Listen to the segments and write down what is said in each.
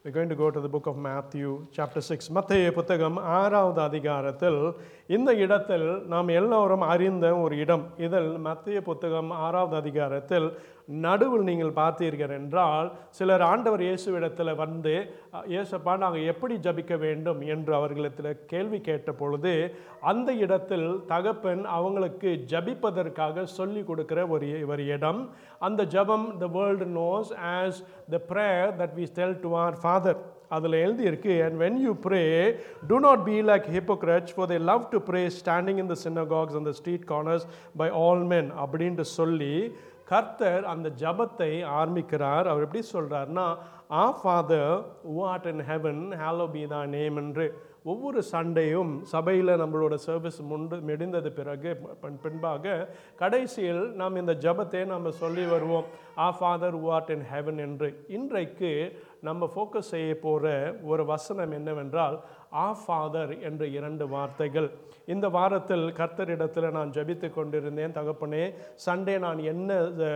We're going to go to the book of Matthew, chapter 6. மத்தேய புத்தகம் ஆறாவது அதிகாரத்தில் இந்த இடத்தில் நாம் எல்லோரும் அறிந்த ஒரு இடம் இதில் மத்திய புத்தகம் ஆறாவது அதிகாரத்தில் நடுவில் நீங்கள் பார்த்தீர்கள் என்றால் சிலர் ஆண்டவர் இயேசுவிடத்தில் வந்து "அஹ், இயேசப்பா நாங்கள் எப்படி ஜபிக்க வேண்டும் என்று அவர்களிடத்தில் கேள்வி கேட்ட பொழுது அந்த இடத்தில் தகப்பன் அவங்களுக்கு ஜபிப்பதற்காக சொல்லி கொடுக்கிற ஒரு ஒரு இடம் அந்த ஜபம் the world knows as the prayer that we tell to our father அதில் எழுதியிருக்கு and when you pray do not be like hypocrites for they love to pray standing in the synagogues and the street corners by all men அப்படின்ட்டு சொல்லி கர்த்தர் அந்த ஜபத்தை ஆரம்பிக்கிறார் அவர் எப்படி சொல்றாருன்னா our father what in heaven hallowed be thy name என்று ஒவ்வொரு சண்டையும் சபையில் நம்மளோட சர்வீஸ் முண்டு முடிந்தது பிறகு பின்- பின்பாக கடைசியில் நாம் இந்த ஜபத்தை நம்ம சொல்லி வருவோம் our father what in heaven என்று இன்றைக்கு நம்ம ஃபோக்கஸ் செய்ய போகிற ஒரு வசனம் என்னவென்றால் ஆ ஃபாதர் என்ற இரண்டு வார்த்தைகள் இந்த வாரத்தில் கர்த்தரிடத்தில் நான் ஜெபித்து கொண்டிருந்தேன் தகப்பனே சண்டே நான் என்ன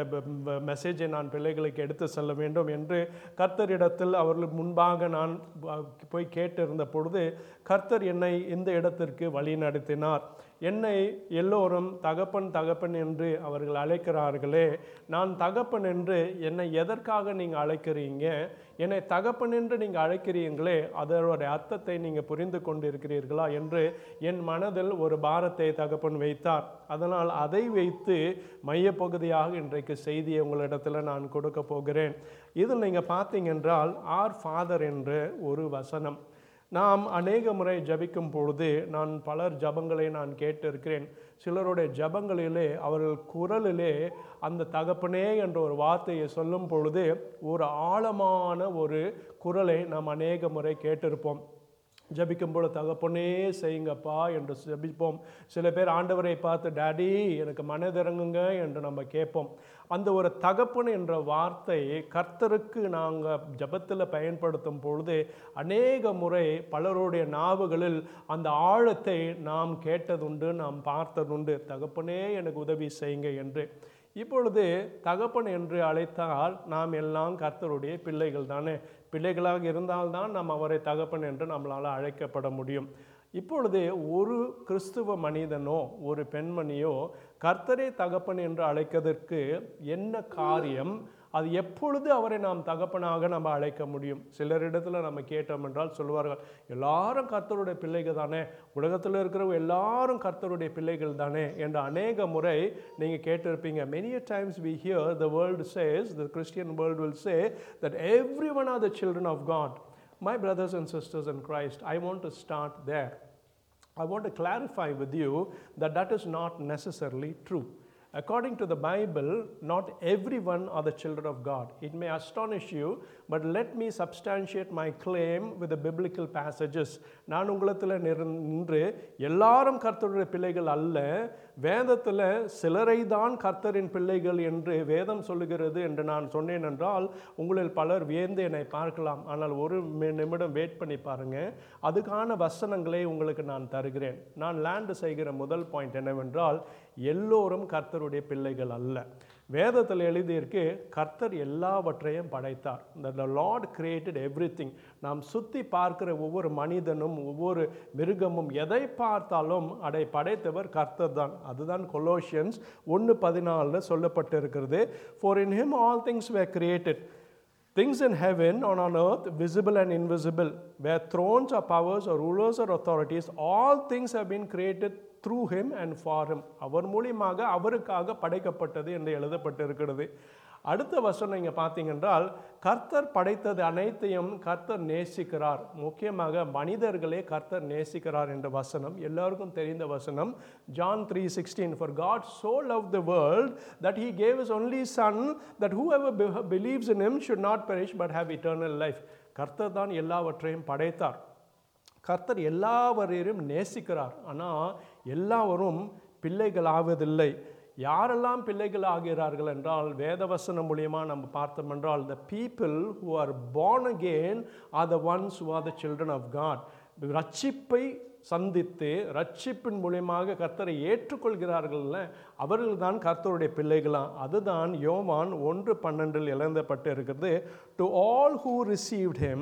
மெசேஜை நான் பிள்ளைகளுக்கு எடுத்து செல்ல வேண்டும் என்று கர்த்தரிடத்தில் அவர்களுக்கு முன்பாக நான் அஹ், போய் கேட்டிருந்த பொழுது கர்த்தர் என்னை இந்த இடத்திற்கு வழி நடத்தினார் என்னை எல்லோரும் தகப்பன் தகப்பன் என்று அவர்கள் அழைக்கிறார்களே நான் தகப்பன் என்று என்னை எதற்காக நீங்கள் அழைக்கிறீங்க என்னை தகப்பன் என்று நீங்கள் அழைக்கிறீங்களே அதனுடைய அர்த்தத்தை நீங்கள் புரிந்து கொண்டிருக்கிறீர்களா என்று என் மனதில் ஒரு பாரத்தை தகப்பன் வைத்தார் அதனால் அதை வைத்து மையப்பகுதியாக இன்றைக்கு செய்தியை உங்களிடத்தில் நான் கொடுக்க போகிறேன் இதில் நீங்கள் பார்த்தீங்க என்றால் ஆர் ஃபாதர் என்ற ஒரு வசனம் நாம் அநேக முறை ஜபிக்கும் பொழுது நான் பலர் ஜபங்களை நான் கேட்டிருக்கிறேன் சிலருடைய ஜபங்களிலே அவர்கள் குரலிலே அந்த தகப்பனே என்ற ஒரு வார்த்தையை சொல்லும் பொழுது ஒரு ஆழமான ஒரு குரலை நாம் அநேக முறை கேட்டிருப்போம் ஜபிக்கும் பொழுது தகப்பனே செய்யுங்கப்பா என்று ஜபிப்போம் சில பேர் ஆண்டவரை பார்த்து டாடி எனக்கு மனதிறங்குங்க என்று நம்ம கேட்போம் அந்த ஒரு தகப்பன் என்ற வார்த்தை கர்த்தருக்கு நாங்கள் ஜபத்தில் பயன்படுத்தும் பொழுது அநேக முறை பலருடைய நாவுகளில் அந்த ஆழத்தை நாம் கேட்டதுண்டு நாம் பார்த்ததுண்டு தகப்பனே எனக்கு உதவி செய்யுங்க என்று இப்பொழுது தகப்பன் என்று அழைத்தால் நாம் எல்லாம் கர்த்தருடைய பிள்ளைகள் தானே பிள்ளைகளாக இருந்தால்தான் நாம் அவரை தகப்பன் என்று நம்மளால் அழைக்கப்பட முடியும் இப்பொழுது ஒரு கிறிஸ்துவ மனிதனோ ஒரு பெண்மணியோ கர்த்தரை தகப்பன் என்று அழைப்பதற்கு என்ன காரியம் அது எப்பொழுது அவரை நாம் தகப்பனாக நம்ம அழைக்க முடியும் சிலரிடத்துல நம்ம கேட்டோம் என்றால் சொல்லுவார்கள் எல்லாரும் கர்த்தருடைய பிள்ளைகள் தானே உலகத்தில் இருக்கிறவங்க எல்லாரும் கர்த்தருடைய பிள்ளைகள் தானே என்ற அநேக முறை நீங்கள் கேட்டிருப்பீங்க many a times we hear the world says the Christian world will say that everyone are the children of God my brothers and sisters in Christ I want to start there I want to clarify with you that that is not necessarily true. According to the Bible, not everyone are the children of God. It may astonish you, but let me substantiate my claim with the biblical passages. நான் உங்களத்தில் நின்று எல்லாரும் கர்த்தருடைய பிள்ளைகள் அல்ல வேதத்தில் சிலரை தான் கர்த்தரின் பிள்ளைகள் என்று வேதம் சொல்லுகிறது என்று நான் சொன்னேன் என்றால் உங்களில் பலர் வியந்து என்னை பார்க்கலாம் ஆனால் ஒரு மி- நிமிடம் வெயிட் பண்ணி பாருங்க அதுக்கான வசனங்களை உங்களுக்கு நான் தருகிறேன் நான் லேண்டு செய்கிற முதல் பாயிண்ட் என்னவென்றால் எல்லோரும் கர்த்தருடைய பிள்ளைகள் அல்ல வேதத்தில் எழுதியிருக்கு கர்த்தர் எல்லாவற்றையும் படைத்தார் the லார்ட் கிரியேட்டட் எவ்ரி நாம் சுற்றி பார்க்கிற ஒவ்வொரு மனிதனும் ஒவ்வொரு மிருகமும் எதை பார்த்தாலும் அதை படைத்தவர் கர்த்தர் தான் அதுதான் கொலோஷியன்ஸ் ஒன்று பதினாலில் சொல்லப்பட்டிருக்கிறது for in him all things were created Things in heaven and on earth, visible and invisible, where thrones or powers or rulers or authorities, all things have been created through him and for him. அவர் மூலியமாக அவருக்காக படைக்கப்பட்டது என்று எழுதப்பட்டிருக்கிறது அடுத்த வசனம் நீங்கள் பார்த்தீங்கன்றால் கர்த்தர் படைத்தது அனைத்தையும் கர்த்தர் நேசிக்கிறார் முக்கியமாக மனிதர்களே கர்த்தர் நேசிக்கிறார் என்ற வசனம் எல்லாருக்கும் தெரிந்த வசனம் John three sixteen for God so loved the world that he gave his only son that whoever be- believes in him should not perish but have eternal life கர்த்தர் தான் எல்லாவற்றையும் படைத்தார் கர்த்தர் எல்லாவரையும் நேசிக்கிறார் ஆனால் எல்லாவரும் பிள்ளைகள் ஆவதில்லை யாரெல்லாம் பிள்ளைகள் ஆகிறார்கள் என்றால் வேதவசனம் மூலியமா நம்ம பார்த்தோம் என்றால் the people who are born again are the ones who are the children of God ரட்சிப்பை சந்தித்து ரட்சிப்பின் மூலியமாக கர்த்தரை ஏற்றுக்கொள்கிறார்கள்ல அவர்கள் தான் கர்த்தருடைய பிள்ளைகளாம் அதுதான் யோவான் ஒன்று பன்னெண்டில் எழுதப்பட்டு இருக்கிறது to all who received him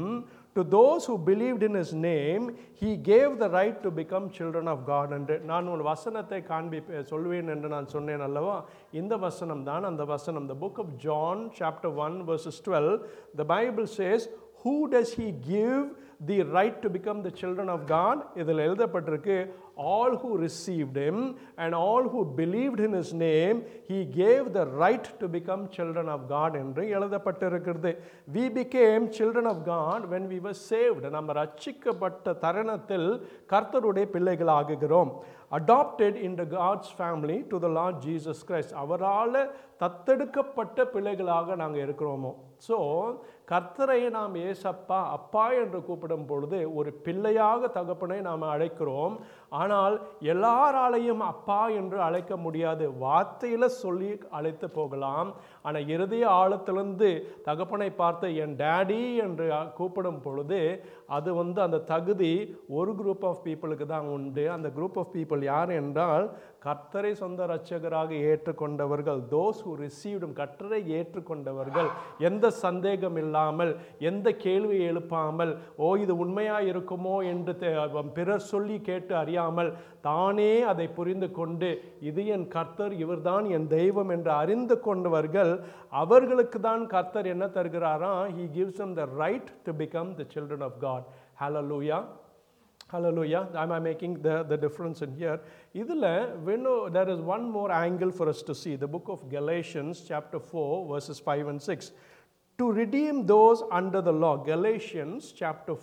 to those who believed in his name he gave the right to become children of god என்று நான் ஒரு வசனத்தை காண்பி சொல்வேன் என்று நான் சொன்னேன் அல்லவா இந்த வசனம் தான் அந்த வசனம் the book of john chapter 1 verses 12 the bible says who does he give the right to become the children of god இதில் எழுதப்பட்டிருக்கு all who received him and all who believed in his name he gave the right to become children of god என்று எழுதப்பட்டிருக்கிறது we became children of god when we were saved நம்ம ரட்சிக்கப்பட்ட தருணத்தில் கர்த்தருடைய பிள்ளைகள் ஆகுகிறோம் adopted into God's family to the Lord Jesus Christ அவரால் தத்தெடுக்கப்பட்ட பிள்ளைகளாக நாங்கள் இருக்கிறோமோ ஸோ கர்த்தரை நாம் ஏசப்பா அப்பா என்று கூப்பிடும் பொழுது ஒரு பிள்ளையாக தகப்பனை நாம் அழைக்கிறோம் ஆனால் எல்லாராலையும் அப்பா என்று அழைக்க முடியாது வார்த்தையில் சொல்லி அழைத்து போகலாம் ஆனால் இறுதிய ஆழத்திலிருந்து தகப்பனை பார்த்து என் டேடி என்று கூப்பிடும் பொழுது அது வந்து அந்த தகுதி ஒரு குரூப் ஆஃப் பீப்புளுக்கு தான் உண்டு அந்த குரூப் ஆஃப் பீப்புள் யார் என்றால் கர்த்தரை சொந்த இரட்சகராக ஏற்றுக்கொண்டவர்கள் தோஸ் ஹூ ரிசீவ்டும் கர்த்தரை ஏற்றுக்கொண்டவர்கள் எந்த சந்தேகம் இல்லாமல் எந்த கேள்வி எழுப்பாமல் ஓ இது உண்மையாக இருக்குமோ என்று தெ- பிறர் சொல்லி கேட்டு அறியாமல் தானே அதை புரிந்து கொண்டு இது என் கர்த்தர் இவர்தான் என் தெய்வம் என்று அறிந்து கொண்டவர்கள் அவர்களுக்கு தான் கர்த்தர் என்ன தருகிறாரா he gives them the right to become the children of God hallelujah Hallelujah. Am I making the, the difference in here? இதில் வேணும் there is one more angle for us to see. The book of Galatians chapter 4 verses 5 and 6. To redeem those under the law. Galatians chapter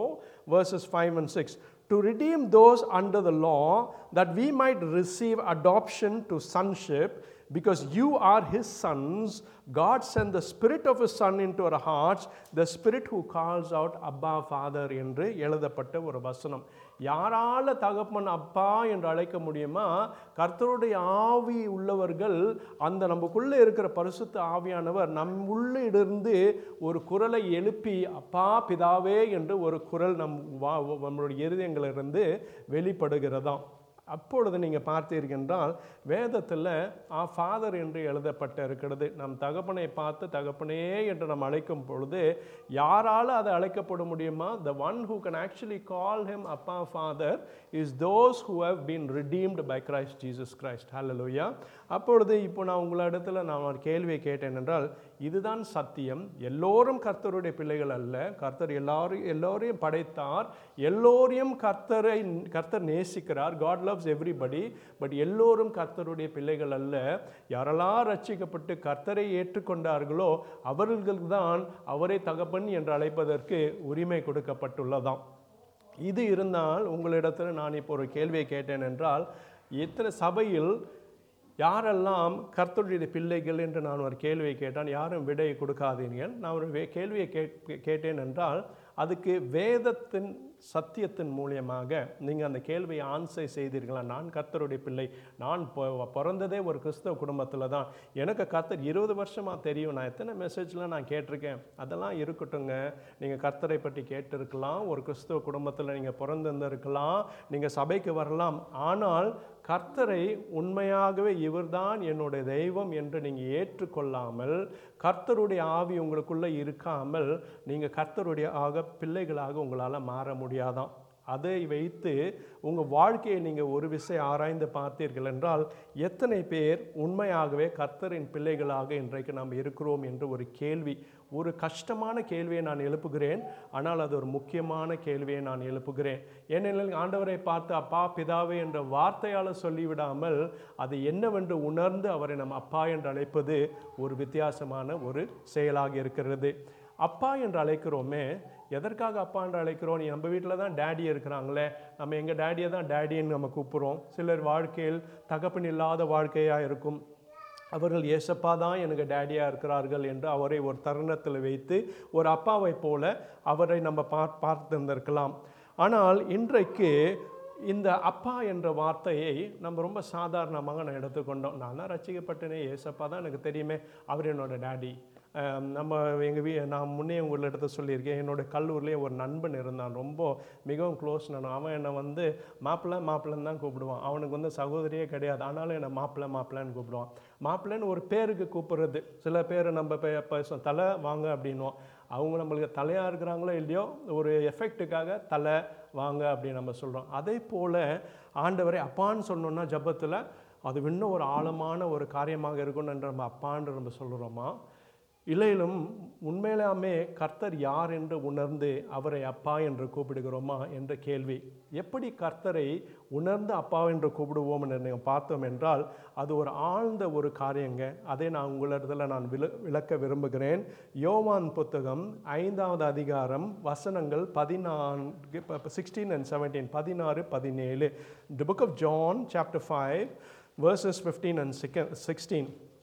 4 verses 5 and 6. To redeem those under the law that we might receive adoption to sonship because you are his sons, God sent the spirit of his son into our hearts, the spirit who calls out Abba Father என்று எழுதப்பட்ட ஒரு வசனம் யாரால தகப்பன் அப்பா என்று அழைக்க முடியுமா கர்த்தருடைய ஆவி உள்ளவர்கள் அந்த நமக்குள்ளே இருக்கிற பரிசுத்த ஆவியானவர் நம் உள்ளிருந்து ஒரு குரலை எழுப்பி அப்பா பிதாவே என்று ஒரு குரல் நம் வா நம்மளுடைய இருதயங்களிலிருந்து வெளிப்படுகிறதாம் அப்பொழுது நீங்கள் பார்த்தீர்கள் என்றால் வேதத்தில் ஆ ஃபாதர் என்று எழுதப்பட்ட இருக்கிறது நம் தகப்பனை பார்த்து தகப்பனே என்று நாம் அழைக்கும் பொழுது யாரால அதை அழைக்கப்பட முடியுமா the one who can actually call him அப்பா father is those who have been redeemed by Christ Jesus Christ hallelujah அப்பொழுது இப்போ நான் உங்களிடத்தில் நான் ஒரு கேள்வியை கேட்டேன் என்றால் இதுதான் சத்தியம் எல்லோரும் கர்த்தருடைய பிள்ளைகள் அல்ல கர்த்தர் எல்லாரும் எல்லோரையும் படைத்தார் எல்லோரையும் கர்த்தரை கர்த்தர் நேசிக்கிறார் காட் லவ்ஸ் எவ்ரிபடி பட் எல்லோரும் கர்த்தருடைய பிள்ளைகள் அல்ல யாரெல்லாம் ரட்சிக்கப்பட்டு கர்த்தரை ஏற்றுக்கொண்டார்களோ அவர்களுக்கு தான் அவரை தகப்பன் என்று அழைப்பதற்கு உரிமை கொடுக்கப்பட்டுள்ளதாம் இது இருந்தால் உங்களிடத்தில் நான் இப்போ ஒரு கேள்வியை கேட்டேன் என்றால் எத்தனை சபையில் யாரெல்லாம் கர்த்தருடைய பிள்ளைகள் என்று நான் ஒரு கேள்வியை கேட்டான் யாரும் விடையை கொடுக்காதீர்கள் நான் ஒரு வே- கேள்வியை கே- கேட்டேன் என்றால் அதுக்கு வேதத்தின் சத்தியத்தின் மூலியமாக நீங்கள் அந்த கேள்வியை ஆன்சர் செய்தீர்களா நான் கர்த்தருடைய பிள்ளை நான் பொ- பிறந்ததே ஒரு கிறிஸ்தவ குடும்பத்தில் தான் எனக்கு கர்த்தர் இருபது வருஷமாக தெரியும் நான் எத்தனை மெசேஜ்லாம் நான் கேட்டிருக்கேன் அதெல்லாம் இருக்கட்டுங்க நீங்கள் கர்த்தரை பற்றி கேட்டிருக்கலாம் ஒரு கிறிஸ்தவ குடும்பத்தில் நீங்கள் பிறந்திருந்திருக்கலாம் நீங்கள் சபைக்கு வரலாம் ஆனால் கர்த்தரை உண்மையாகவே இவர்தான் என்னுடைய தெய்வம் என்று நீங்கள் ஏற்றுக்கொள்ளாமல் கர்த்தருடைய ஆவி உங்களுக்குள்ளே இருக்காமல் நீங்கள் கர்த்தருடைய ஆக பிள்ளைகளாக உங்களால் மாற முடியாதாம் அதை வைத்து உங்கள் வாழ்க்கையை நீங்கள் ஒரு விஷயம் ஆராய்ந்து பார்த்தீர்கள் என்றால் எத்தனை பேர் உண்மையாகவே கர்த்தரின் பிள்ளைகளாக இன்றைக்கு நாம் இருக்கிறோம் என்று ஒரு கேள்வி ஒரு கஷ்டமான கேள்வியை நான் எழுப்புகிறேன் ஆனால் அது ஒரு முக்கியமான கேள்வியை நான் எழுப்புகிறேன் ஏனெனில் ஆண்டவரை பார்த்து அப்பா பிதாவே என்ற வார்த்தையால் சொல்லிவிடாமல் அது என்னவென்று உணர்ந்து அவரை நம் அப்பா என்று அழைப்பது ஒரு வித்தியாசமான ஒரு செயலாக இருக்கிறது அப்பா என்று அழைக்கிறோமே எதற்காக அப்பா என்று அழைக்கிறோம் நீ நம்ம வீட்டில் தான் டேடி இருக்கிறாங்களே நம்ம எங்கள் டேடியை தான் டேடின்னு நம்ம கூப்பிட்றோம் சிலர் வாழ்க்கையில் தகப்பன் இல்லாத வாழ்க்கையாக இருக்கும் அவர்கள் ஏசப்பா தான் எனக்கு டேடியாக இருக்கிறார்கள் என்று அவரை ஒரு தருணத்தில் வைத்து ஒரு அப்பாவை போல அவரை நம்ம பார் பார்த்திருந்திருக்கலாம் ஆனால் இன்றைக்கு இந்த அப்பா என்ற வார்த்தையை நம்ம ரொம்ப சாதாரணமாக நான் எடுத்துக்கொண்டோம் நான் தான் ரசிக்கப்பட்டேனே ஏசப்பா தான் எனக்கு தெரியுமே அவர் என்னோட டேடி அஹ் நம்ம எங்கள் வீ நான் முன்னே உங்கள் இடத்த சொல்லியிருக்கேன் என்னோட கல்லூரிலேயே ஒரு நண்பன் இருந்தான் ரொம்ப மிகவும் க்ளோஸ் நான் அவன் என்னை வந்து மாப்பிள்ளை மாப்பிள்ளைன்னு தான் கூப்பிடுவான் அவனுக்கு வந்து சகோதரியே கிடையாது ஆனாலும் என்னை மாப்பிள்ளை மாப்பிள்ளைன்னு கூப்பிடுவான் மாப்பிள்ளைன்னு ஒரு பேருக்கு கூப்பிடுறது சில பேர் நம்ம பே- பேசுவோம் தலை வாங்க அப்படின்வோம் அவங்க நம்மளுக்கு தலையாக இருக்கிறாங்களோ இல்லையோ ஒரு எஃபெக்ட்டுக்காக தலை வாங்க அப்படின்னு நம்ம சொல்கிறோம் அதே போல் ஆண்டவரை அப்பான்னு சொன்னோன்னா ஜபத்தில் அது இன்னும் ஒரு ஆழமான ஒரு காரியமாக இருக்கும்னு நம்ம அப்பான்னு நம்ம சொல்கிறோமா இல்லையிலும் உண்மையிலாமே கர்த்தர் யார் என்று உணர்ந்து அவரை அப்பா என்று கூப்பிடுகிறோமா என்ற கேள்வி எப்படி கர்த்தரை உணர்ந்து அப்பா என்று கூப்பிடுவோம் என்று நீங்கள் பார்த்தோம் என்றால் அது ஒரு ஆழ்ந்த ஒரு காரியங்க அதை நான் உங்களிடத்தில் நான் விள விளக்க விரும்புகிறேன் யோவான் புத்தகம் ஐந்தாவது அதிகாரம் வசனங்கள் பதினான்கு சிக்ஸ்டீன் அண்ட் செவன்டீன் பதினாறு பதினேழு the book of John chapter five verses 15 and 16.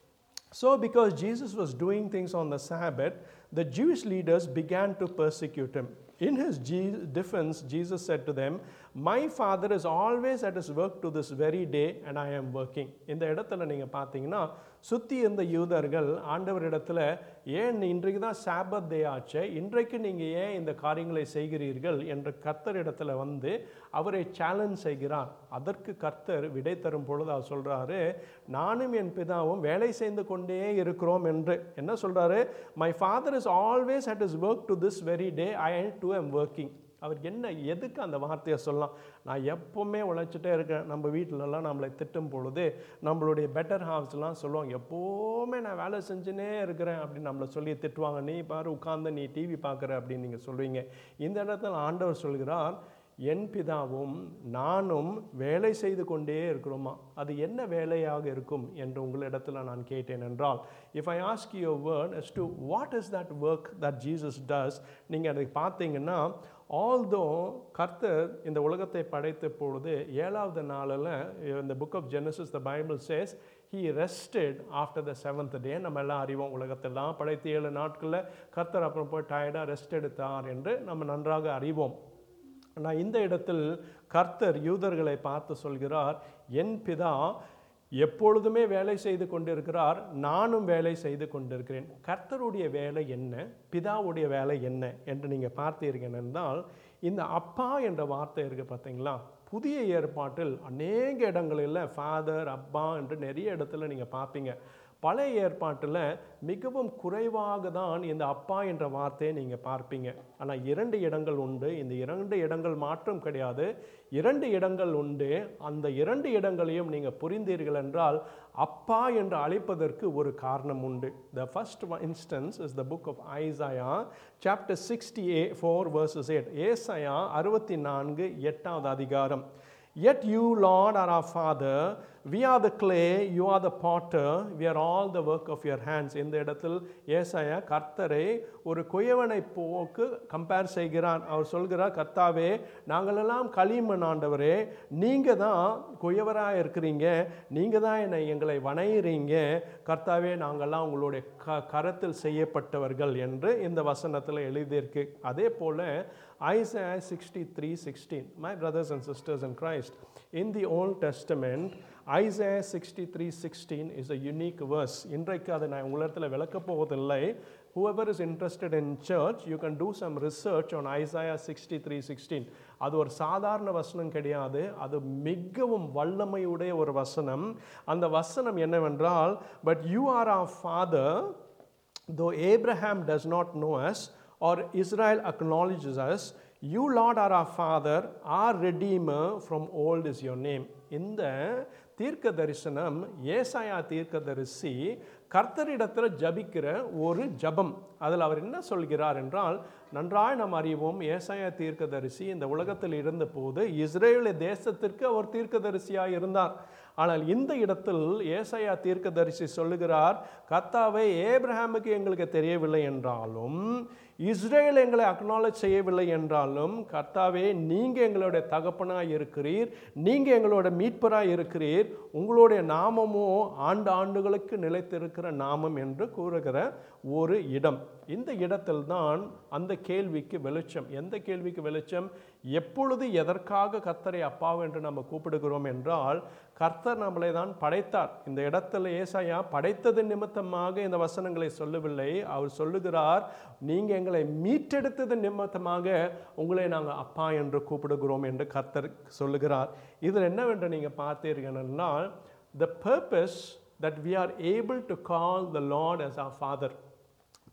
So, because Jesus was doing things on the Sabbath, the Jewish leaders began to persecute him. In his Je- defense, Jesus said to them, My Father is always at his work to this very day, and I am working. இந்த இடத்துல நீங்கள் பார்த்தீங்கன்னா சுற்றி இருந்த யூதர்கள் ஆண்டவரிடத்துல ஏன் இன்றைக்கு தான் சாபத் டே ஆச்சு இன்றைக்கு நீங்கள் ஏன் இந்த காரியங்களை செய்கிறீர்கள் என்ற கர்த்தரிடத்துல வந்து அவரை சேலஞ்ச் செய்கிறார் அதற்கு கர்த்தர் விடை தரும் பொழுது அவர் சொல்கிறாரு நானும் என் பிதாவும் வேலை செய்து கொண்டே இருக்கிறோம் என்று என்ன சொல்கிறாரு my father is always at his work to this very day I too am working அவர் என்ன எதுக்கு அந்த வார்த்தையை சொல்லலாம் நான் எப்போவுமே உழைச்சிட்டே இருக்கேன் நம்ம வீட்டிலலாம் நம்மளை திட்டும் பொழுது நம்மளுடைய பெட்டர் ஹாஃப்ஸ்லாம் சொல்லுவாங்க எப்போவுமே நான் வேலை செஞ்சுனே இருக்கிறேன் அப்படின்னு நம்மளை சொல்லி திட்டுவாங்க நீ பாரு உட்கார்ந்து நீ டிவி பார்க்குற அப்படின்னு நீங்கள் சொல்லுவீங்க இந்த இடத்துல ஆண்டவர் சொல்கிறார் என் பிதாவும் நானும் வேலை செய்து கொண்டே இருக்கிறோமா அது என்ன வேலையாக இருக்கும் என்று உங்களிடத்தில் நான் கேட்டேன் என்றால் if I ask you word as to what is that work that Jesus does நீங்கள் அதை பார்த்தீங்கன்னா ஆல்தோ கர்த்தர் இந்த உலகத்தை படைத்த பொழுது ஏழாவது நாளில் இந்த book of Genesis the Bible says he rested after the seventh day நம்ம எல்லாம் அறிவோம் உலகத்தெல்லாம் படைத்த ஏழு நாட்களில் கர்த்தர் அப்புறம் போய் டயர்டாக ரெஸ்ட் எடுத்தார் என்று நம்ம நன்றாக அறிவோம் ஆனால் இந்த இடத்தில் கர்த்தர் யூதர்களை பார்த்து சொல்கிறார் என் பிதா எப்பொழுதுமே வேலை செய்து கொண்டிருக்கிறார் நானும் வேலை செய்து கொண்டிருக்கிறேன் கர்த்தருடைய வேலை என்ன பிதாவுடைய வேலை என்ன என்று நீங்கள் பார்த்தீர்கள் என்றால் இந்த அப்பா என்ற வார்த்தை இருக்குது பார்த்தீங்களா புதிய ஏற்பாட்டில் அநேக இடங்களில் ஃபாதர் அப்பா என்று நிறைய இடத்துல நீங்கள் பார்ப்பீங்க பழைய ஏற்பாட்டில் மிகவும் குறைவாக தான் இந்த அப்பா என்ற வார்த்தையை நீங்கள் பார்ப்பீங்க ஆனால் இரண்டு இடங்கள் உண்டு இந்த இரண்டு இடங்கள் மாற்றம் கிடையாது இரண்டு இடங்கள் உண்டு அந்த இரண்டு இடங்களையும் நீங்கள் புரிந்தீர்கள் என்றால் அப்பா என்று அழைப்பதற்கு ஒரு காரணம் உண்டு the first instance is the book of Isaiah chapter sixty uh four verses eight ஏசாயா அறுபத்தி நான்கு எட்டாவது அதிகாரம் Yet you, Lord, are our Father. We are the clay, you are the potter. We are all the work of your hands. இந்த இடத்தில் ஏசாயா கர்த்தரை ஒரு குயவனை போக்கு கம்பேர் செய்கிறார் அவர் சொல்கிறார் கர்த்தாவே நாங்களெல்லாம் களிமண் ஆண்டவரே நீங்கள் தான் குயவராக இருக்கிறீங்க நீங்கள் தான் என்னை எங்களை வணையிறீங்க கர்த்தாவே நாங்கள்லாம் உங்களுடைய க கரத்தில் செய்யப்பட்டவர்கள் என்று இந்த வசனத்தில் எழுதியிருக்கு அதே போல் Isaiah 63 16. My brothers and sisters in Christ, in the Old Testament, Isaiah 63 16 is a unique verse. இன்றைக்கு அதை நான் உங்களிடத்தில் விளக்கப் போவதில்லை whoever is interested in church, you can do some research on Isaiah 63 16. அது ஒரு சாதாரண வசனம் கிடையாது அது மிகவும் வல்லமையுடைய ஒரு வசனம் அந்த வசனம் என்னவென்றால் but you are our father though Abraham does not know us or Israel acknowledges us, you, Lord, are our Father, our Redeemer, from old is your name. இந்த தீர்க்க தரிசனம் ஏசாயா தீர்க்க தரிசி கர்த்தரிடத்தில் ஜபிக்கிற ஒரு ஜபம் அதில் அவர் என்ன சொல்கிறார் என்றால் நன்றாய் நாம் அறிவோம் ஏசாயா தீர்க்கதரிசி இந்த உலகத்தில் இருந்தபோது இஸ்ரேல் தேசத்திற்கு அவர் தீர்க்கதரிசியாக இருந்தார் ஆனால் இந்த இடத்தில் ஏசாயா தீர்க்கதரிசி சொல்லுகிறார் கத்தாவை ஏப்ரஹாமுக்கு எங்களுக்கு தெரியவில்லை என்றாலும் இஸ்ரேல் எங்களை அக்னாலேஜ் செய்யவில்லை என்றாலும் கர்த்தாவே நீங்கள் எங்களுடைய தகப்பனாக இருக்கிறீர் நீங்கள் எங்களோட மீட்பராக இருக்கிறீர் உங்களுடைய நாமமோ ஆண்டு ஆண்டுகளுக்கு நிலைத்திருக்கிற நாமம் என்று கூறுகிற ஒரு இடம் இந்த இடத்தில் தான் அந்த கேள்விக்கு வெளிச்சம் எந்த கேள்விக்கு வெளிச்சம் எப்பொழுது எதற்காக கர்த்தரை அப்பாவு என்று நம்ம கூப்பிடுகிறோம் என்றால் கர்த்தர் நம்மளை தான் படைத்தார் இந்த இடத்துல ஏசாயா படைத்தது நிமித்தமாக இந்த வசனங்களை சொல்லவில்லை அவர் சொல்லுகிறார் நீங்கள் எங்களை மீட்டெடுத்தது நிமித்தமாக உங்களை நாங்கள் அப்பா என்று கூப்பிடுகிறோம் என்று கர்த்தர் சொல்லுகிறார் இதில் என்னவென்று நீங்கள் பார்த்தீர்கள்னா the purpose that we are able to call the Lord as our father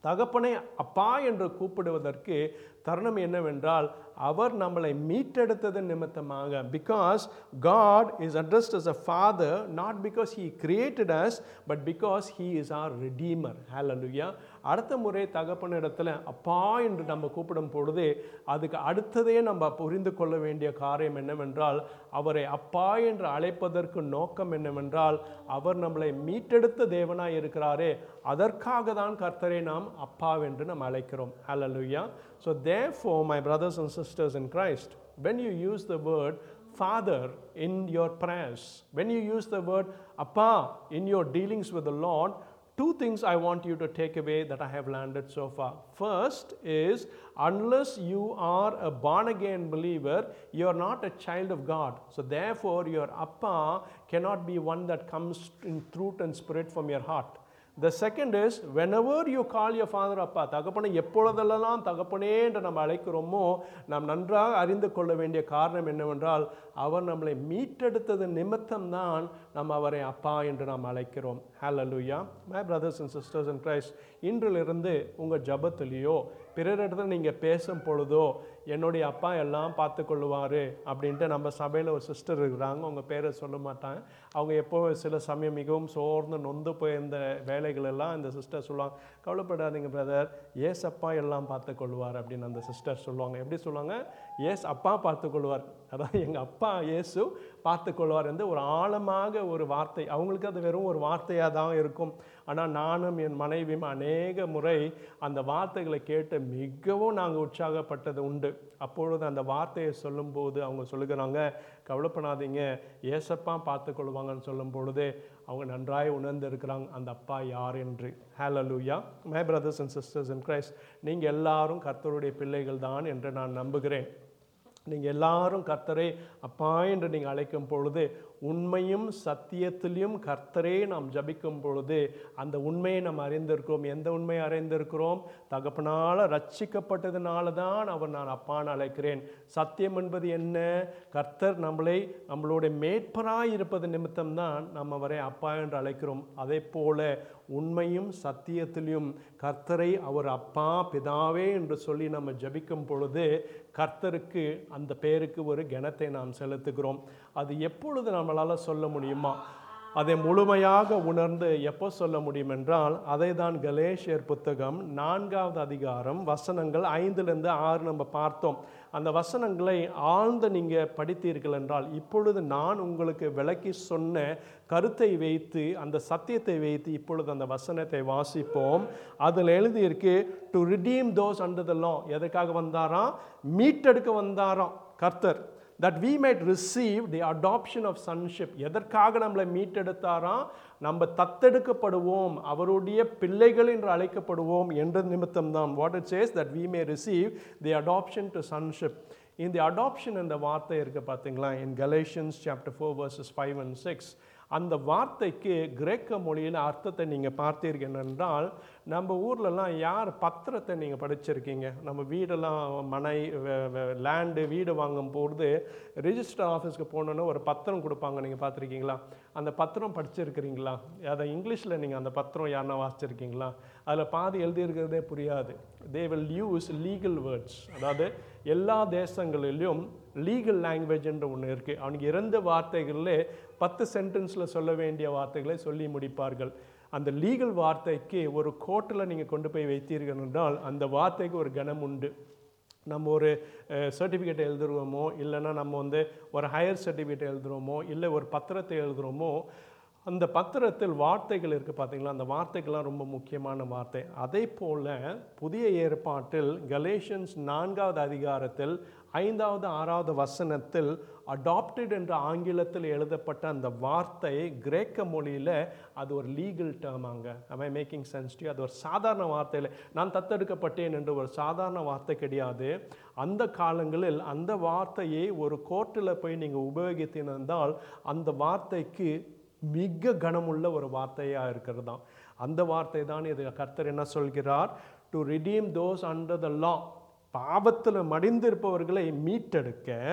தகப்பனை அப்பா என்று கூப்பிடுவதற்கு தருணம் என்னவென்றால் அவர் நம்மளை மீட்டெடுத்ததன் நிமித்தமாக because God is addressed as a father not because he created us but because he is our redeemer hallelujah அடுத்த முறை தகப்பனிடத்தில் அப்பா என்று நம்ம கூப்பிடும் பொழுது அதுக்கு அடுத்ததே நம்ம புரிந்து கொள்ள வேண்டிய காரியம் என்னவென்றால் அவரை அப்பா என்று அழைப்பதற்கு நோக்கம் என்னவென்றால் அவர் நம்மளை மீட்டெடுத்த தேவனாய் இருக்கிறாரே அதற்காக தான் கர்த்தரை நாம் அப்பாவென்று நாம் அழைக்கிறோம் hallelujah so therefore my brothers and sisters in Christ when you use the word father in your prayers when you use the word appa in your dealings with the lord two things I want you to take away that I have landed so far. First is, unless you are a born again believer, you are not a child of God. So, therefore, your Appa cannot be one that comes in truth and spirit from your heart. The second is, whenever you call your father அப்பா தகப்பனை எப்பொழுதெல்லாம் தகப்பனே என்று நம்ம அழைக்கிறோமோ நாம் நன்றாக அறிந்து கொள்ள வேண்டிய காரணம் என்னவென்றால் அவர் நம்மளை மீட்டெடுத்தது நிமித்தம்தான் நம்ம அவரை அப்பா என்று நாம் அழைக்கிறோம் hallelujah my brothers and sisters in Christ இன்றிலிருந்து உங்கள் ஜபத்திலேயோ பிறரிடத்துல நீங்கள் பேசும் பொழுதோ என்னுடைய அப்பா எல்லாம் பார்த்து கொள்ளுவார் அப்படின்ட்டு நம்ம சபையில் ஒரு சிஸ்டர் இருக்கிறாங்க அவங்க பேரை சொல்ல மாட்டாங்க அவங்க எப்போ சில சமயம் மிகவும் சோர்ந்து நொந்து போயிருந்த வேலைகள் எல்லாம் இந்த சிஸ்டர் சொல்லுவாங்க கவலைப்படாதீங்க பிரதர் ஏஸ் அப்பா எல்லாம் பார்த்து கொள்வார் அப்படின்னு அந்த சிஸ்டர் சொல்லுவாங்க எப்படி சொல்லுவாங்க ஏஸ் அப்பா பார்த்து கொள்வார் அதாவது எங்கள் அப்பா இயேசு பார்த்து கொள்வார் என்று ஒரு ஆழமாக ஒரு வார்த்தை அவங்களுக்கு அது வெறும் ஒரு வார்த்தையாக தான் இருக்கும் ஆனால் நானும் என் மனைவியும் அநேக முறை அந்த வார்த்தைகளை கேட்டு மிகவும் நாங்கள் உற்சாகப்பட்டது உண்டு அப்பொழுது அந்த வார்த்தையை சொல்லும்போது அவங்க சொல்லுகிறாங்க கவலைப்படாதீங்க ஏசப்பா பார்த்து கொள்வாங்கன்னு சொல்லும் பொழுது அவங்க நன்றாய் உணர்ந்து இருக்கிறாங்க அந்த அப்பா யார் என்று hallelujah my brothers and sisters in Christ நீங்கள் எல்லாரும் கர்த்தருடைய பிள்ளைகள் தான் என்று நான் நம்புகிறேன் நீங்கள் எல்லாரும் கர்த்தரை அப்பா என்று நீங்கள் அழைக்கும் பொழுது உண்மையும் சத்தியத்திலையும் கர்த்தரே நாம் ஜபிக்கும் பொழுது அந்த உண்மையை நாம் அறிந்திருக்கிறோம் எந்த உண்மையை அறிந்திருக்கிறோம் தகப்பனால் ரட்சிக்கப்பட்டதுனால தான் அவர் நான் அப்பான்னு அழைக்கிறேன் சத்தியம் என்பது என்ன கர்த்தர் நம்மளை நம்மளுடைய மேற்பராய் இருப்பது நிமித்தம்தான் நம்ம அவரை அப்பா என்று அழைக்கிறோம் அதே போல உண்மையும் சத்தியத்திலையும் கர்த்தரை அவர் அப்பா பிதாவே என்று சொல்லி நம்ம ஜபிக்கும் பொழுது கர்த்தருக்கு அந்த பேருக்கு ஒரு கணத்தை நாம் செலுத்துகிறோம் அது எப்பொழுது நம்மளால் சொல்ல முடியுமா அதை முழுமையாக உணர்ந்து எப்போ சொல்ல முடியும் என்றால் அதை தான் கலேஷியர் புத்தகம் நான்காவது அதிகாரம் வசனங்கள் ஐந்துலேருந்து ஆறு நம்ம பார்த்தோம் அந்த வசனங்களை ஆழ்ந்து நீங்கள் படித்தீர்கள் என்றால் இப்பொழுது நான் உங்களுக்கு விளக்கி சொன்ன கருத்தை வைத்து அந்த சத்தியத்தை வைத்து இப்பொழுது அந்த வசனத்தை வாசிப்போம் அதில் எழுதியிருக்கு to redeem those under the law எதற்காக வந்தாராம் மீட்டெடுக்க வந்தாராம் கர்த்தர் that we might receive the adoption of sonship எதற்காக நம்மளை மீட்டெடுத்தாராம் நம்ம தத்தெடுக்கப்படுவோம் அவருடைய பிள்ளைகள் என்று அழைக்கப்படுவோம் என்ற நிமித்தம்தான் what it says that we may receive the adoption to sonship இந்த adoption என்ற வார்த்தை இருக்கு பார்த்தீங்களா in Galatians chapter 4 verses 5 and 6 அந்த வார்த்தைக்கு கிரேக்க மொழியில் அர்த்தத்தை நீங்கள் பார்த்தீர்கள் என்றால் நம்ம ஊர்லலாம் யார் பத்திரத்தை நீங்கள் படிச்சிருக்கீங்க நம்ம வீடெல்லாம் மனை லேண்டு வீடு வாங்கும் பொழுது ரிஜிஸ்டர் ஆஃபீஸ்க்கு போனோன்னா ஒரு பத்திரம் கொடுப்பாங்க நீங்கள் பார்த்துருக்கீங்களா அந்த பத்திரம் படிச்சிருக்கிறீங்களா அதை இங்கிலீஷில் நீங்கள் அந்த பத்திரம் யாருன்னா வாசிச்சிருக்கீங்களா அதில் பாதி எழுதியிருக்கிறதே புரியாது they will use legal words அதாவது எல்லா தேசங்களிலும் லீகல் லாங்குவேஜ் என்ற ஒன்று இருக்குது அவனுக்கு இரண்டு வார்த்தைகளில் பத்து சென்டென்ஸில் சொல்ல வேண்டிய வார்த்தைகளை சொல்லி முடிப்பார்கள் அந்த லீகல் வார்த்தைக்கு ஒரு கோர்ட்டில் நீங்கள் கொண்டு போய் வைத்தீர்கள் என்றால் அந்த வார்த்தைக்கு ஒரு கணம் உண்டு நம்ம ஒரு சர்டிஃபிகேட் எழுதுகிறோமோ இல்லைன்னா நம்ம வந்து ஒரு ஹையர் சர்டிஃபிகேட் எழுதுகிறோமோ இல்லை ஒரு பத்திரத்தை எழுதுகிறோமோ அந்த பத்திரத்தில் வார்த்தைகள் இருக்குது பார்த்தீங்களா அந்த வார்த்தைகள்லாம் ரொம்ப முக்கியமான வார்த்தை அதே போல் புதிய ஏற்பாட்டில் கலேஷன்ஸ் நான்காவது அதிகாரத்தில் ஐந்தாவது ஆறாவது வசனத்தில் அடாப்டட் என்ற ஆங்கிலத்தில் எழுதப்பட்ட அந்த வார்த்தை கிரேக்க மொழியில் அது ஒரு லீகல் டேர்மாங்க ஐ மேக்கிங் சென்ஸ் டு அது ஒரு சாதாரண வார்த்தையில் நான் தத்தெடுக்கப்பட்டேன் என்று ஒரு சாதாரண வார்த்தை கிடையாது அந்த காலங்களில் அந்த வார்த்தையை ஒரு கோர்ட்டில் போய் நீங்கள் உபயோகித்திருந்தால் அந்த வார்த்தைக்கு மிக கனமுள்ள ஒரு வார்த்தையாக இருக்கிறது தான் அந்த வார்த்தை தான் இது கர்த்தர் என்ன சொல்கிறார் to redeem those under the law பாவத்தில் மடிந்திருப்பவர்களை மீட்டெடுக்க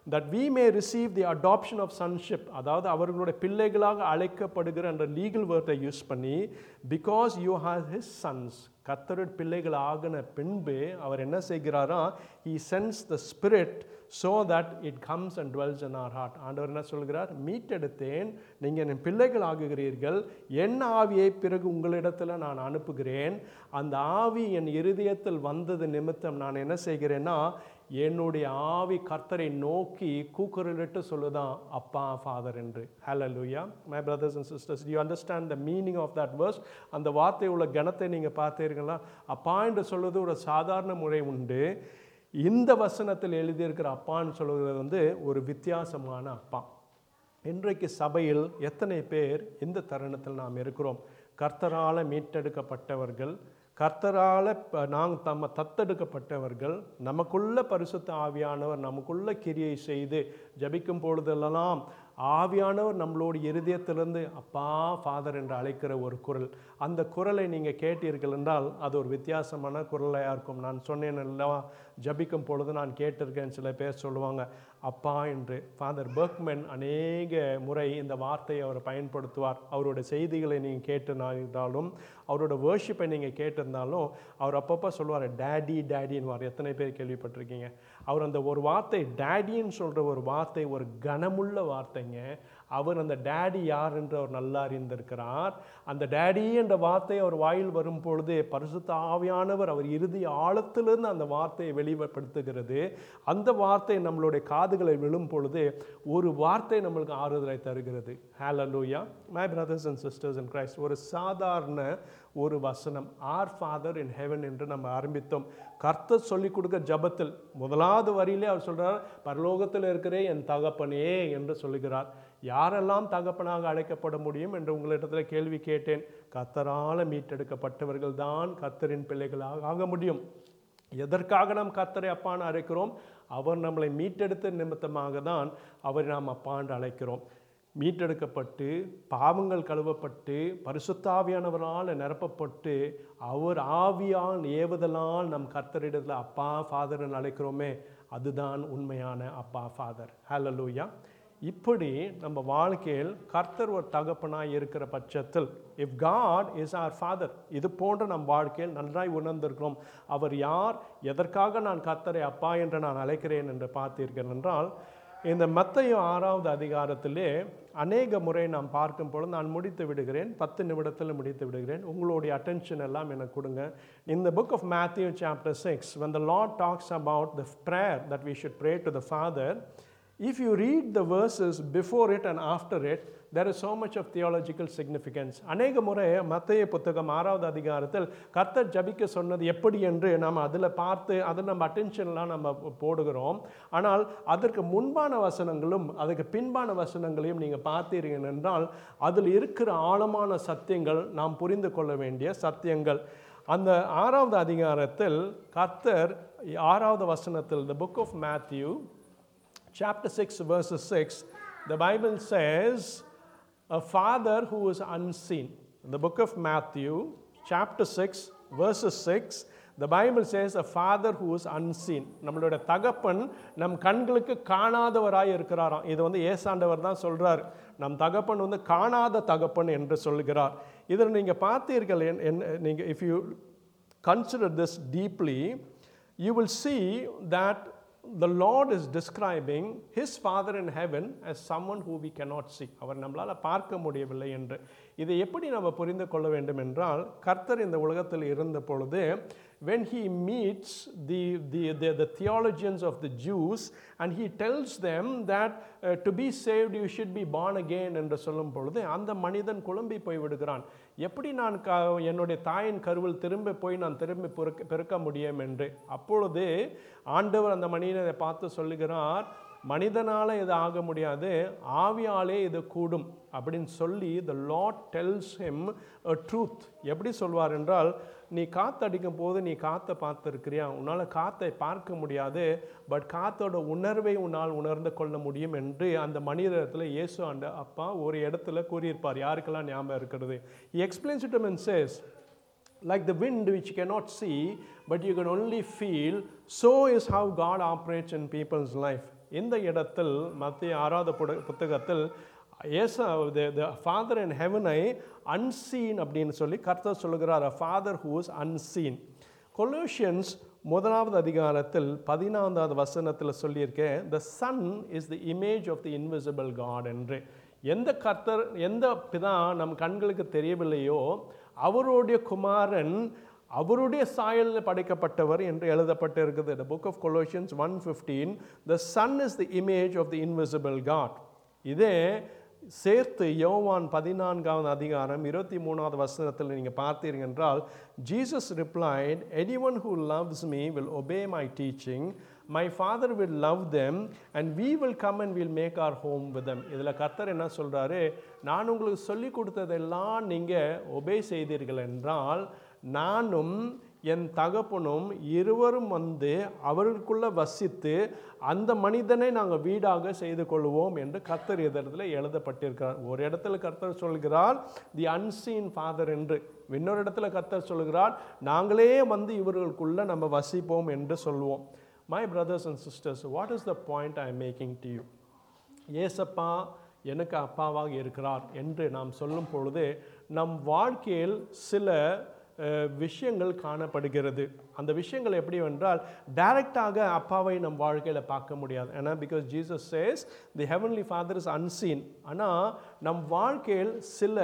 that we may receive the adoption of sonship அதாவது அவர்களுடைய பிள்ளைகளாக அழைக்கப்படுகிற அந்த லீகல் வேர்டை யூஸ் பண்ணி because you have his sons கர்த்தருடைய பிள்ளைகள் ஆகின பின்பு அவர் என்ன செய்கிறாரா he sends the spirit so that it comes and dwells in our heart ஆண்டவர் என்ன சொல்கிறார் மீட்டெடுத்தேன் நீங்கள் என் பிள்ளைகள் ஆகுகிறீர்கள் என் ஆவியை பிறகு உங்களிடத்தில் நான் அனுப்புகிறேன் அந்த ஆவி என் இருதயத்தில் வந்தது நிமித்தம் நான் என்ன செய்கிறேன்னா என்னுடைய ஆவி கர்த்தரை நோக்கி கூக்குரலிட்டு சொல்லுதான் அப்பா ஃபாதர் என்று hallelujah my brothers and sisters do you understand the meaning of that verse அந்த வார்த்தை உள்ள கணத்தை நீங்கள் பார்த்தீர்களா அப்பா என்று சொல்வது ஒரு சாதாரண முறை உண்டு இந்த வசனத்தில் எழுதியிருக்கிற அப்பான்னு சொல்கிறது வந்து ஒரு வித்தியாசமான அப்பா இன்றைக்கு சபையில் எத்தனை பேர் இந்த தருணத்தில் நாம் இருக்கிறோம் கர்த்தரால் மீட்டெடுக்கப்பட்டவர்கள் கர்த்தரால் நாம் தம்ம தத்தெடுக்கப்பட்டவர்கள் நமக்குள்ள பரிசுத்த ஆவியானவர் நமக்குள்ள கிரியை செய்து ஜபிக்கும் பொழுதெல்லாம் ஆவியானவர் நம்மளோட இருதயத்திலிருந்து அப்பா ஃபாதர் என்று அழைக்கிற ஒரு குரல் அந்த குரலை நீங்கள் கேட்டீர்கள் என்றால் அது ஒரு வித்தியாசமான குரலாக இருக்கும் நான் சொன்னேன் அல்லவா ஜபிக்கும் பொழுது நான் கேட்டிருக்கேன் சில பேர் சொல்லுவாங்க அப்பா என்று ஃபாதர் பர்க்மென் அநேக முறை இந்த வார்த்தையை அவர் பயன்படுத்துவார் அவருடைய செய்திகளை நீங்கள் கேட்டிருந்தாலும் அவரோட வேர்ஷிப்பை நீங்கள் கேட்டிருந்தாலும் அவர் அப்பப்போ சொல்லுவார் டேடி டேடின்னு எத்தனை பேர் கேள்விப்பட்டிருக்கீங்க அவர் அந்த ஒரு வார்த்தை டேடின்னு சொல்கிற ஒரு வார்த்தை ஒரு கனமுள்ள வார்த்தைங்க அவர் அந்த டேடி யார் என்று அவர் நல்லா அறிந்திருக்கிறார் அந்த டேடி என்ற வார்த்தை அவர் வாயில் வரும் பொழுது பரிசுத்த ஆவியானவர் அவர் இறுதி ஆழத்திலிருந்து அந்த வார்த்தையை வெளிப்படுத்துகிறது அந்த வார்த்தை நம்மளுடைய காதுகளை விழும் பொழுது ஒரு வார்த்தை நம்மளுக்கு ஆறுதலை தருகிறது hallelujah my brothers and sisters in Christ ஒரு சாதாரண ஒரு வசனம் ஆர் ஃபாதர் இன் ஹெவன் என்று நம்ம ஆரம்பித்தோம் கர்த்தர் சொல்லிக் கொடுக்க ஜபத்தில் முதலாவது வரியிலே அவர் சொல்றார் பரலோகத்தில் இருக்கிற என் தகப்பனே என்று சொல்லுகிறார் யாரெல்லாம் தகப்பனாக அழைக்கப்பட முடியும் என்று உங்களிடத்தில் கேள்வி கேட்டேன் கர்த்தரால் மீட்டெடுக்கப்பட்டவர்கள் தான் கர்த்தரின் பிள்ளைகளாக ஆக முடியும் எதற்காக நாம் கர்த்தரை அப்பான்னு அழைக்கிறோம் அவர் நம்மளை மீட்டெடுத்த நிமித்தமாக தான் அவரை நாம் அப்பாண்டு அழைக்கிறோம் மீட்டெடுக்கப்பட்டு பாவங்கள் கழுவப்பட்டு பரிசுத்தாவியானவரால் நிரப்பப்பட்டு அவர் ஆவியால் ஏவுதலால் நம் கர்த்தரிடத்தில் அப்பா ஃபாதர்னு அழைக்கிறோமே அதுதான் உண்மையான அப்பா ஃபாதர் ஹalleluya இப்படி நம்ம வாழ்க்கையில் கர்த்தர் ஒரு தகப்பனாய் இருக்கிற பட்சத்தில் if God is our father இது போன்ற நம் வாழ்க்கையில் நன்றாய் உணர்ந்திருக்கிறோம் அவர் யார் எதற்காக நான் கர்த்தரை அப்பா என்று நான் அழைக்கிறேன் என்று பார்த்தீர்கள் என்றால் இந்த மத்தையும் ஆறாவது அதிகாரத்திலே அநேக முறை நாம் பார்க்கும் பொழுது நான் முடித்து விடுகிறேன் பத்து நிமிடத்தில் முடித்து விடுகிறேன் உங்களுடைய அட்டென்ஷன் எல்லாம் எனக்கு கொடுங்க In the book of Matthew chapter 6 when the Lord talks about the prayer that we should pray to the Father if you read the verses before it and after it there is so much of theological significance அநேக முறை மத்திய புத்தகம் ஆறாவது அதிகாரத்தில் கர்த்தர் ஜபிக்க சொன்னது எப்படி என்று நாம் அதில் பார்த்து அதை நம்ம அட்டென்ஷன்லாம் நம்ம போடுகிறோம் ஆனால் அதற்கு முன்பான வசனங்களும் அதுக்கு பின்பான வசனங்களையும் நீங்கள் பார்த்தீர்கள் என்றால் அதில் இருக்கிற ஆழமான சத்தியங்கள் நாம் புரிந்து கொள்ள வேண்டிய சத்தியங்கள் அந்த ஆறாவது அதிகாரத்தில் கர்த்தர் ஆறாவது வசனத்தில் the book of Matthew chapter 6 verses 6 the bible says a father who is unseen in the book of matthew chapter 6 verses 6 the bible says a father who is unseen நம்மளோட தகப்பன் நம் கண்களுக்கு காணாதவராய் இருக்கிறாராம் இது வந்து ஏசாண்டவர் தான் சொல்றார் நம் தகப்பன் வந்து காணாத தகப்பன் என்று சொல்கிறார் இதில் நீங்கள் பார்த்தீர்கள் என்- என்- நீங்க if you consider this deeply, you will see that the Lord is describing his Father in heaven as someone who we cannot see. அவர் நம்மளால் பார்க்க முடியவில்லை என்று இதை எப்படி நம்ம புரிந்து கொள்ள வேண்டும் என்றால் கர்த்தர் இந்த உலகத்தில் இருந்த பொழுது when he meets the, the, the, the theologians of the Jews and he tells them that uh, to be saved you should be born again என்று சொல்லும் பொழுது அந்த மனிதன் குழம்பி போய் விடுகிறான் எப்படி நான் க என்னுடைய தாயின் கருவில் திரும்ப போய் நான் திரும்பி பிறக்க பிறக்க முடியும் என்று அப்பொழுது ஆண்டவர் அந்த மனிதனை பார்த்து சொல்லுகிறார் மனிதனால இது ஆக முடியாது ஆவியாலே இது கூடும் அப்படின்னு சொல்லி the Lord tells him a truth எப்படி சொல்வார் என்றால் நீ காத்தடிக்கும் போது நீ காற்றை பார்த்துருக்கிறியா உன்னால் காத்தை பார்க்க முடியாது பட் காத்தோட உணர்வை உன்னால் உணர்ந்து கொள்ள முடியும் என்று அந்த மனிதத்தில் இயேசு ஆண்ட அப்பா ஒரு இடத்துல கூறியிருப்பார் யாருக்கெல்லாம் ஞாபகம் இருக்கிறது he explains it to him and says like the wind which you cannot see but you can only feel so is how god operates in people's life இந்த இடத்தில் மத்திய ஆறாவது புட- புத்தகத்தில் ஏசா த ஃபாதர் இன் ஹெவனை அன்சீன் அப்படின்னு சொல்லி கர்த்தர் சொல்லுகிறார் father whose unseen Colossians முதலாவது அதிகாரத்தில் பதினான்காவது வசனத்தில் சொல்லியிருக்கேன் the son is the image of the invisible God என்று எந்த கர்த்தர் எந்த பிதா நம் கண்களுக்கு தெரியவில்லையோ அவருடைய குமாரன் அவருடைய சாயலில் படைக்கப்பட்டவர் என்று எழுதப்பட்டு இருக்குது the book of Colossians one fifteen the son is the image of the invisible God இதே சேர்த்து யோவான் பதினான்காவது அதிகாரம் இருபத்தி மூணாவது வசனத்தில் நீங்கள் பார்த்தீர்கள் என்றால் Jesus replied anyone who loves me will obey my teaching my father will love them and we will come and will make our home with them இதில் கர்த்தர் என்ன சொல்கிறாரு நான் உங்களுக்கு சொல்லி கொடுத்ததெல்லாம் நீங்கள் ஒபே செய்தீர்கள் என்றால் நானும் என் தகப்பனும் இருவரும் வந்து அவர்களுக்குள்ள வசித்து அந்த மனிதனை நாங்கள் வீடாக செய்து கொள்வோம் என்று கர்த்தர் இடத்துல எழுதப்பட்டிருக்கிறார் ஒரு இடத்துல கர்த்தர் சொல்கிறார் தி அன்சீன் ஃபாதர் என்று இன்னொரு இடத்துல கர்த்தர் சொல்கிறார் நாங்களே வந்து இவர்களுக்குள்ள நம்ம வசிப்போம் என்று சொல்வோம் my brothers and sisters what is the point I am making to you ஏசப்பா எனக்கு அப்பாவாக இருக்கிறார் என்று நாம் சொல்லும் பொழுது நம் வாழ்க்கையில் சில அஹ், விஷயங்கள் காணப்படுகிறது அந்த விஷயங்கள் எப்படி என்றால் டைரக்டாக அப்பாவை நம் வாழ்க்கையில் பார்க்க முடியாது ஏன்னா because Jesus says the heavenly father is unseen ஆனால் நம் வாழ்க்கையில் சில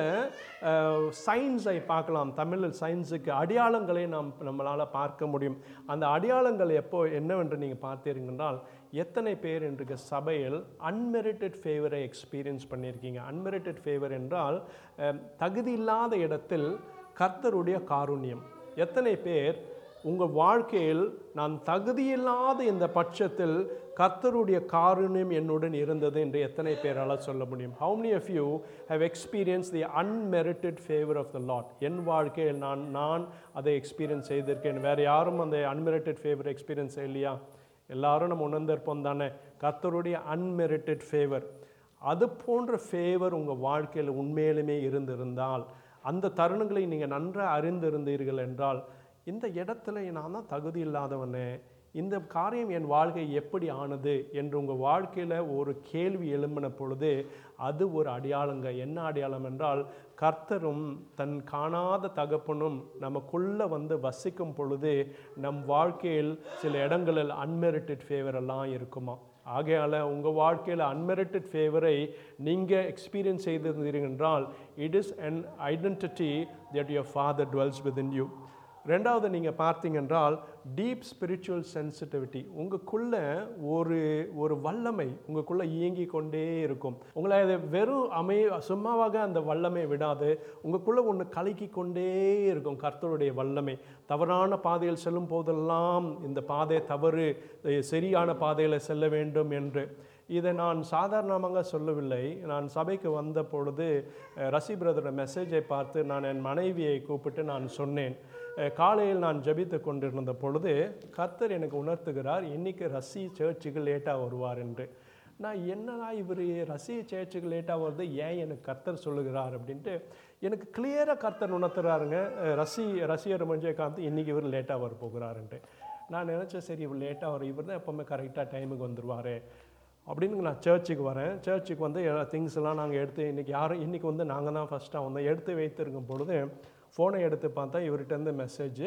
சயின்ஸை பார்க்கலாம் தமிழில் சயின்ஸுக்கு அடையாளங்களை நாம் நம்மளால் பார்க்க முடியும் அந்த அடையாளங்கள் எப்போ என்னவென்று நீங்கள் பார்த்தீர்கள் என்றால் எத்தனை பேர் இன்றைக்கு சபையில் அன்மெரிட்டட் ஃபேவரை எக்ஸ்பீரியன்ஸ் பண்ணியிருக்கீங்க அன்மெரிட்டட் ஃபேவர் என்றால் அஹ், தகுதி இல்லாத இடத்தில் கர்த்தருடைய காருண்யம் எத்தனை பேர் உங்கள் வாழ்க்கையில் நான் தகுதியில்லாத இந்த பட்சத்தில் கர்த்தருடைய காருண்யம் என்னுடன் இருந்தது என்று எத்தனை பேரால் சொல்ல முடியும் how many of you have experienced the unmerited favor of the lord என் வாழ்க்கையில் நான் நான் அதை எக்ஸ்பீரியன்ஸ் செய்திருக்கேன் வேறு யாரும் அந்த அன்மெரிட்டட் ஃபேவர் எக்ஸ்பீரியன்ஸ் இல்லையா எல்லாரும் நம்ம உணர்ந்திருப்போம் தானே கர்த்தருடைய அன்மெரிட்டட் ஃபேவர் அது போன்ற ஃபேவர் உங்கள் வாழ்க்கையில் உண்மையிலுமே இருந்திருந்தால் அந்த தருணங்களை நீங்கள் நன்றாக அறிந்திருந்தீர்கள் என்றால் இந்த இடத்துல நான் தான் தகுதி இல்லாதவனே இந்த காரியம் என் வாழ்க்கை எப்படி ஆனது என்று உங்கள் வாழ்க்கையில் ஒரு கேள்வி எழும்பின பொழுது அது ஒரு அடையாளங்க என்ன அடையாளம் என்றால் கர்த்தரும் தன் காணாத தகப்பனும் நமக்குள்ள வந்து வசிக்கும் பொழுது நம் வாழ்க்கையில் சில இடங்களில் அன்மெரிட்டட் ஃபேவர் எல்லாம் இருக்குமா ஆகையால் உங்கள் வாழ்க்கையில் அன்மெரிட்டட் ஃபேவரை நீங்கள் எக்ஸ்பீரியன்ஸ் செய்திருந்தீர்கள் என்றால் it is an identity that your father dwells within you ரெண்டாவது நீங்கள் பார்த்தீங்க என்றால் டீப் ஸ்பிரிச்சுவல் சென்சிட்டிவிட்டி உங்களுக்குள்ள ஒரு ஒரு வல்லமை உங்களுக்குள்ள இயங்கி கொண்டே இருக்கும் உங்களை அது வெறும் அமை சும்மாவாக அந்த வல்லமை விடாது உங்களுக்குள்ள ஒன்று கலக்கி கொண்டே இருக்கும் கர்த்தருடைய வல்லமை தவறான பாதையில் செல்லும் போதெல்லாம் இந்த பாதை தவறு இது சரியான பாதையில் செல்ல வேண்டும் என்று இதை நான் சாதாரணமாக சொல்லவில்லை நான் சபைக்கு வந்த பொழுது அஹ், ரசி பிரதரோட மெசேஜை பார்த்து நான் என் மனைவியை கூப்பிட்டு நான் சொன்னேன் அஹ், காலையில் நான் ஜெபித்து கொண்டிருந்த பொழுது கர்த்தர் எனக்கு உணர்த்துகிறார் இன்னைக்கு ரசி சர்ச்சுக்கு லேட்டாக வருவார் என்று நான் என்னடா இவர் ரசி சேர்ச்சுக்கு லேட்டாக வருது ஏன் எனக்கு கர்த்தர் சொல்லுகிறார் அப்படின்ட்டு எனக்கு கிளியராக கர்த்தர் உணர்த்துறாருங்க அஹ், ரசி ரசிகர் மஞ்சக்காந்த் இன்னைக்கு இவர் லேட்டாக வர போகிறாருன்ட்டு நான் நினச்சேன் சரி இவர் லேட்டாக வரும் இவர் தான் எப்போவுமே கரெக்டாக டைமுக்கு வந்துடுவார் அப்படின்னு நான் சர்ச்சுக்கு வரேன் சர்ச்சுக்கு வந்து திங்ஸ் எல்லாம் நாங்கள் எடுத்து இன்றைக்கி யாரும் இன்றைக்கி வந்து நாங்கள் தான் ஃபஸ்ட்டாக வந்தோம் எடுத்து வைத்திருக்கும் பொழுது ஃபோனை எடுத்து பார்த்தா இவர்கிட்டருந்து மெசேஜ்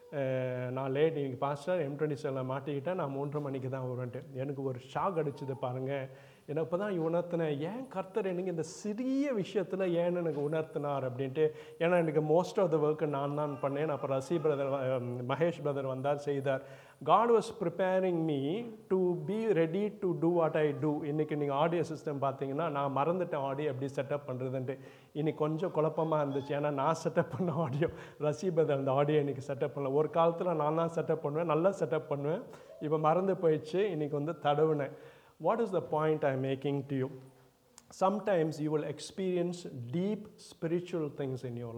நான் லேட் இன்னைக்கு பாஸ்டர் எம் டுவெண்ட்டி செவனில் மாட்டிக்கிட்டேன் நான் மூன்றரை மணிக்கு தான் வருவேன்ட்டு எனக்கு ஒரு ஷாக் அடிச்சுது பாருங்கள் எனக்கு இப்போ தான் உணர்த்தினேன் ஏன் கர்த்தர் எனக்கு இந்த சிறிய விஷயத்தில் ஏன் எனக்கு உணர்த்தினார் அப்படின்ட்டு ஏன்னா எனக்கு மோஸ்ட் ஆஃப் த ஒர்க்கு நான் தான் பண்ணேன் அப்போ ரசி பிரதர் மகேஷ் பிரதர் வந்தார் செய்தார் God was preparing me to be ready to do what I do இன்றைக்கி நீங்கள் ஆடியோ சிஸ்டம் பார்த்தீங்கன்னா நான் மறந்துட்டேன் ஆடியோ எப்படி செட்டப் பண்ணுறதுன்ட்டு இன்னைக்கு கொஞ்சம் குழப்பமாக இருந்துச்சு ஏன்னா நான் செட்டப் பண்ண ஆடியோ ரசி பிரதர் அந்த ஆடியோ இன்றைக்கி செட்டப் பண்ணல ஒரு காலத்தில் நான் தான் செட்டப் பண்ணுவேன் நல்லா செட்டப் பண்ணுவேன் இப்போ மறந்து போயிடுச்சு இன்றைக்கி வந்து தடவுனேன் what is the point I making to you sometimes you will experience deep spiritual things in your life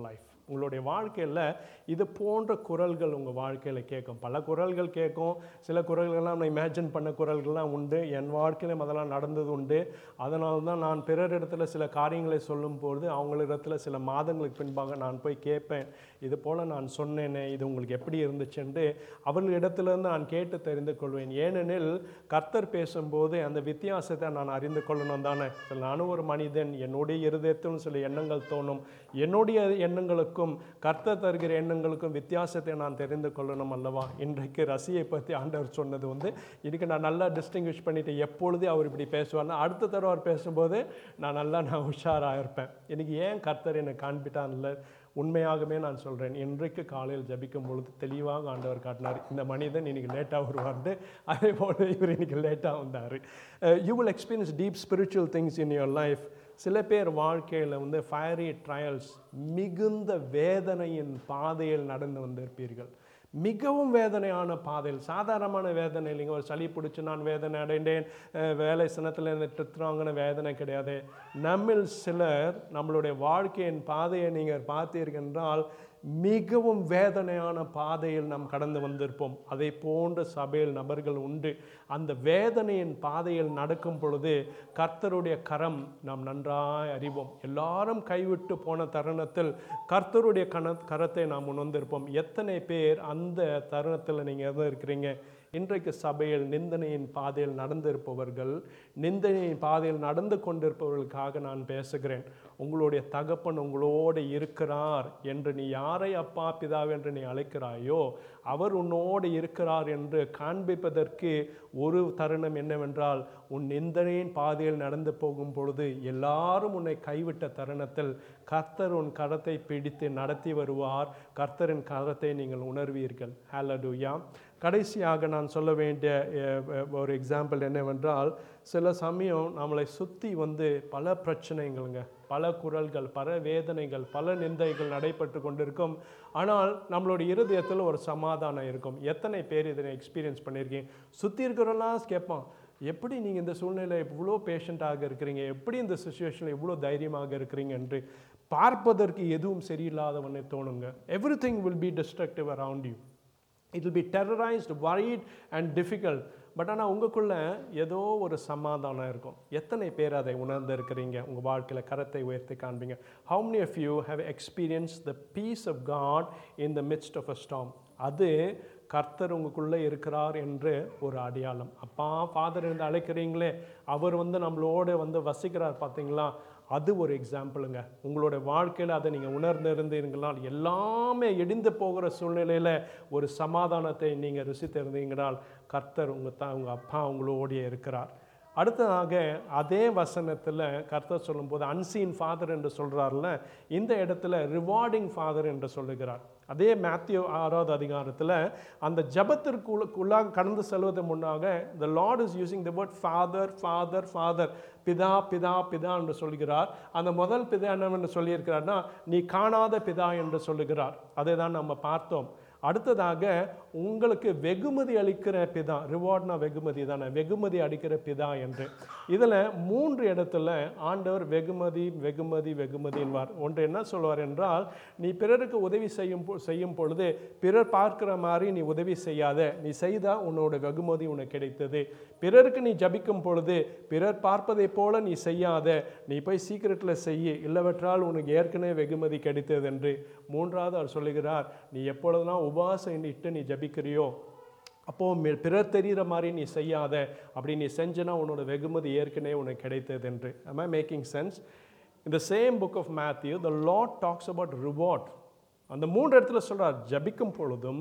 உங்களுடைய வாழ்க்கையில் இது போன்ற குரல்கள் உங்கள் வாழ்க்கையில் கேட்கும் பல குரல்கள் கேட்கும் சில குரல்கள்லாம் நான் இமேஜின் பண்ண குரல்கள்லாம் உண்டு என் வாழ்க்கையிலும் அதெல்லாம் நடந்தது உண்டு அதனால தான் நான் பிறரிடத்துல சில காரியங்களை சொல்லும்போது அவங்களிடத்துல சில மாதங்களுக்கு பின்பாக நான் போய் கேட்பேன் இது போல் நான் சொன்னேனே இது உங்களுக்கு எப்படி இருந்துச்சுன்று அவர்களிடத்திலிருந்து நான் கேட்டு தெரிந்து கொள்வேன் ஏனெனில் கர்த்தர் பேசும்போது அந்த வித்தியாசத்தை நான் அறிந்து கொள்ளணும் தானே சில நானும் ஒரு மனிதன் என்னுடைய இருதயத்திலும் சில எண்ணங்கள் தோணும் என்னுடைய எண்ணங்களுக்கும் கர்த்தர் தருகிற எண்ணங்களுக்கும் வித்தியாசத்தை நான் தெரிந்து கொள்ளணும் அல்லவா இன்றைக்கு ரசியை பற்றி ஆண்டவர் சொன்னது வந்து இதுக்கு நான் நல்லா டிஸ்டிங்விஷ் பண்ணிட்டு எப்பொழுது அவர் இப்படி பேசுவார்னா அடுத்த தடவை அவர் பேசும்போது நான் நல்லா நான் உஷாராக இருப்பேன் இன்னைக்கு ஏன் கர்த்தர் என்னை காண்பிட்டான்ல உண்மையாகவே நான் சொல்கிறேன் இன்றைக்கு காலையில் ஜபிக்கும் பொழுது தெளிவாக ஆண்டவர் காட்டினார் இந்த மனிதன் இன்னைக்கு லேட்டாக வருவார்னு அதே போல் இவர் இன்னைக்கு லேட்டாக வந்தார் you will experience deep spiritual things in your life சில பேர் வாழ்க்கையில் வந்து ஃபயரி ட்ரையல்ஸ் மிகுந்த வேதனையின் பாதையில் நடந்து வந்திருப்பீர்கள் மிகவும் வேதனையான பாதையில் சாதாரணமான வேதனை இல்லைங்க ஒரு சளி பிடிச்சி நான் வேதனை அடைந்தேன் அஹ் வேலை சினத்தில் திட்டுறாங்கன்னு வேதனை கிடையாது நம்மில் சிலர் நம்மளுடைய வாழ்க்கையின் பாதையை நீங்கள் பார்த்தீர்கள் என்றால் மிகவும் வேதனையான பாதையில் நாம் கடந்து வந்திருப்போம் அதை போன்ற சபையில் நபர்கள் உண்டு அந்த வேதனையின் பாதையில் நடக்கும் பொழுது கர்த்தருடைய கரம் நாம் நன்றாய் அறிவோம் எல்லாரும் கைவிட்டு போன தருணத்தில் கர்த்தருடைய கண கரத்தை நாம் உணர்ந்திருப்போம் எத்தனை பேர் அந்த தருணத்தில் நீங்கள் எதுவும் இருக்கிறீங்க இன்றைக்கு சபையில் நிந்தனையின் பாதையில் நடந்திருப்பவர்கள் நிந்தனையின் பாதையில் நடந்து கொண்டிருப்பவர்களுக்காக நான் பேசுகிறேன் உங்களுடைய தகப்பன் உங்களோடு இருக்கிறார் என்று நீ யாரை அப்பா பிதாவென்று என்று நீ அழைக்கிறாயோ அவர் உன்னோடு இருக்கிறார் என்று காண்பிப்பதற்கு ஒரு தருணம் என்னவென்றால் உன் நிந்தனையின் பாதையில் நடந்து போகும் பொழுது எல்லாரும் உன்னை கைவிட்ட தருணத்தில் கர்த்தர் உன் கரத்தை பிடித்து நடத்தி வருவார் கர்த்தரின் கரத்தை நீங்கள் உணர்வீர்கள் ஹalleluya கடைசியாக நான் சொல்ல வேண்டிய அஹ், அஹ், ஒரு எக்ஸாம்பிள் என்னவென்றால் சில சமயம் நம்மளை சுற்றி வந்து பல பிரச்சனைகளுங்க பல குரல்கள் பல வேதனைகள் பல நிந்தைகள் நடைபெற்று கொண்டிருக்கும் ஆனால் நம்மளுடைய இருதயத்தில் ஒரு சமாதானம் இருக்கும் எத்தனை பேர் இதனை எக்ஸ்பீரியன்ஸ் பண்ணியிருக்கீங்க சுற்றி இருக்கிறவெல்லாம் கேட்பான் எப்படி நீங்கள் இந்த சூழ்நிலை இவ்வளோ பேஷண்ட்டாக இருக்கிறீங்க எப்படி இந்த சுச்சுவேஷனில் இவ்வளோ தைரியமாக இருக்கிறீங்க என்று பார்ப்பதற்கு எதுவும் சரியில்லாதவனை தோணுங்க every thing will be destructive around you it will be terrorised worried and difficult but ஆனால் உங்களுக்குள்ள ஏதோ ஒரு சமாதானம் இருக்கும் எத்தனை பேர் அதை உணர்ந்து இருக்கிறீங்க உங்கள் வாழ்க்கையில் கரத்தை உயர்த்தி காண்பீங்க how many of you have experienced the peace of God in the midst of a storm அது கர்த்தர் உங்களுக்குள்ளே இருக்கிறார் என்று ஒரு அடையாளம் அப்பா ஃபாதர் என்று அழைக்கிறீங்களே அவர் வந்து நம்மளோட வந்து வசிக்கிறார் பார்த்தீங்களா அது ஒரு எக்ஸாம்பிளுங்க உங்களோட வாழ்க்கையில் அதை நீங்கள் உணர்ந்திருந்தீர்களால் எல்லாமே இடிந்து போகிற சூழ்நிலையில் ஒரு சமாதானத்தை நீங்கள் ருசித்திருந்தீங்கனால் கர்த்தர் உங்கள் தான் உங்கள் அப்பா உங்களோடைய இருக்கிறார் அடுத்ததாக அதே வசனத்தில் கர்த்தர் சொல்லும்போது அன்சீன் ஃபாதர் என்று சொல்கிறார்ல இந்த இடத்துல ரிவார்டிங் ஃபாதர் என்று சொல்லுகிறார் அதே மேத்யூ ஆறாவது அதிகாரத்தில் அந்த ஜபத்திற்குள்ளாக கடந்து செல்வது முன்னாக the Lord is using the word father father father பிதா பிதா பிதா என்று சொல்கிறார் அந்த முதல் பிதா என்னவென்று சொல்லியிருக்கிறார்னா நீ காணாத பிதா என்று சொல்லுகிறார் அதை தான் நம்ம பார்த்தோம் அடுத்ததாக உங்களுக்கு வெகுமதி அளிக்கிற பிதா ரிவார்ட்னா வெகுமதி தானே வெகுமதி அளிக்கிற பிதா என்று இதில் மூன்று இடத்துல ஆண்டவர் வெகுமதி வெகுமதி வெகுமதி என்பார் ஒன்று என்ன சொல்வார் என்றால் நீ பிறருக்கு உதவி செய்யும் பொ- செய்யும் பொழுது பிறர் பார்க்கிற மாதிரி நீ உதவி செய்யாத நீ செய்தால் உன்னோட வெகுமதி உனக்கு கிடைத்தது பிறருக்கு நீ ஜபிக்கும் பொழுது பிறர் பார்ப்பதைப் போல நீ செய்யாத நீ போய் சீக்கிரத்தில் செய்ய இல்லவற்றால் உனக்கு ஏற்கனவே வெகுமதி கிடைத்தது என்று மூன்றாவது அவர் சொல்லுகிறார் நீ எப்பொழுதெல்லாம் உபவாசம் இட்டு நீ ஜபிக்கிறியோ அப்போ மி- பிறர் தெரிகிற மாதிரி நீ செய்யாத அப்படி நீ செஞ்சனா உன்னோட வெகுமதி ஏற்கனவே உனக்கு கிடைத்தது என்று am I மேக்கிங் சென்ஸ் இந்த same book of Matthew the Lord talks about reward அந்த மூன்று இடத்துல சொல்றார் ஜபிக்கும் பொழுதும்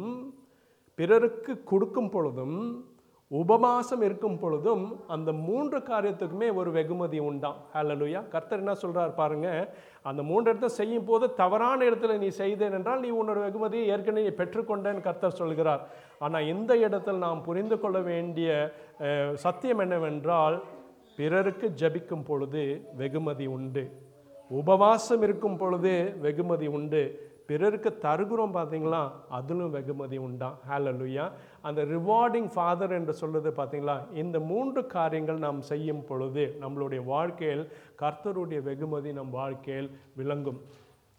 பிறருக்கு கொடுக்கும் பொழுதும் உபவாசம் இருக்கும் பொழுதும் அந்த மூன்று காரியத்துக்குமே ஒரு வெகுமதி உண்டாம் ஹalleluya கர்த்தர் என்ன சொல்றார் பாருங்க அந்த மூன்று இடத்த செய்யும் போது தவறான இடத்துல நீ செய்தேன் என்றால் நீ உன்னோட வெகுமதியை ஏற்கனவே பெற்றுக்கொண்டேன்னு கர்த்தர் சொல்கிறார் ஆனால் இந்த இடத்தில் நாம் புரிந்து கொள்ள வேண்டிய அஹ், சத்தியம் என்னவென்றால் பிறருக்கு ஜபிக்கும் பொழுது வெகுமதி உண்டு உபவாசம் இருக்கும் பொழுது வெகுமதி உண்டு பிறருக்கு தருகிறோம் பார்த்தீங்களா அதிலும் வெகுமதி உண்டாம் ஹalleluya அந்த ரிவார்டிங் ஃபாதர் என்று சொல்லுது பார்த்தீங்களா இந்த மூன்று காரியங்கள் நாம் செய்யும் பொழுது நம்மளுடைய வாழ்க்கையில் கர்த்தருடைய வெகுமதி நம் வாழ்க்கையில் விளங்கும்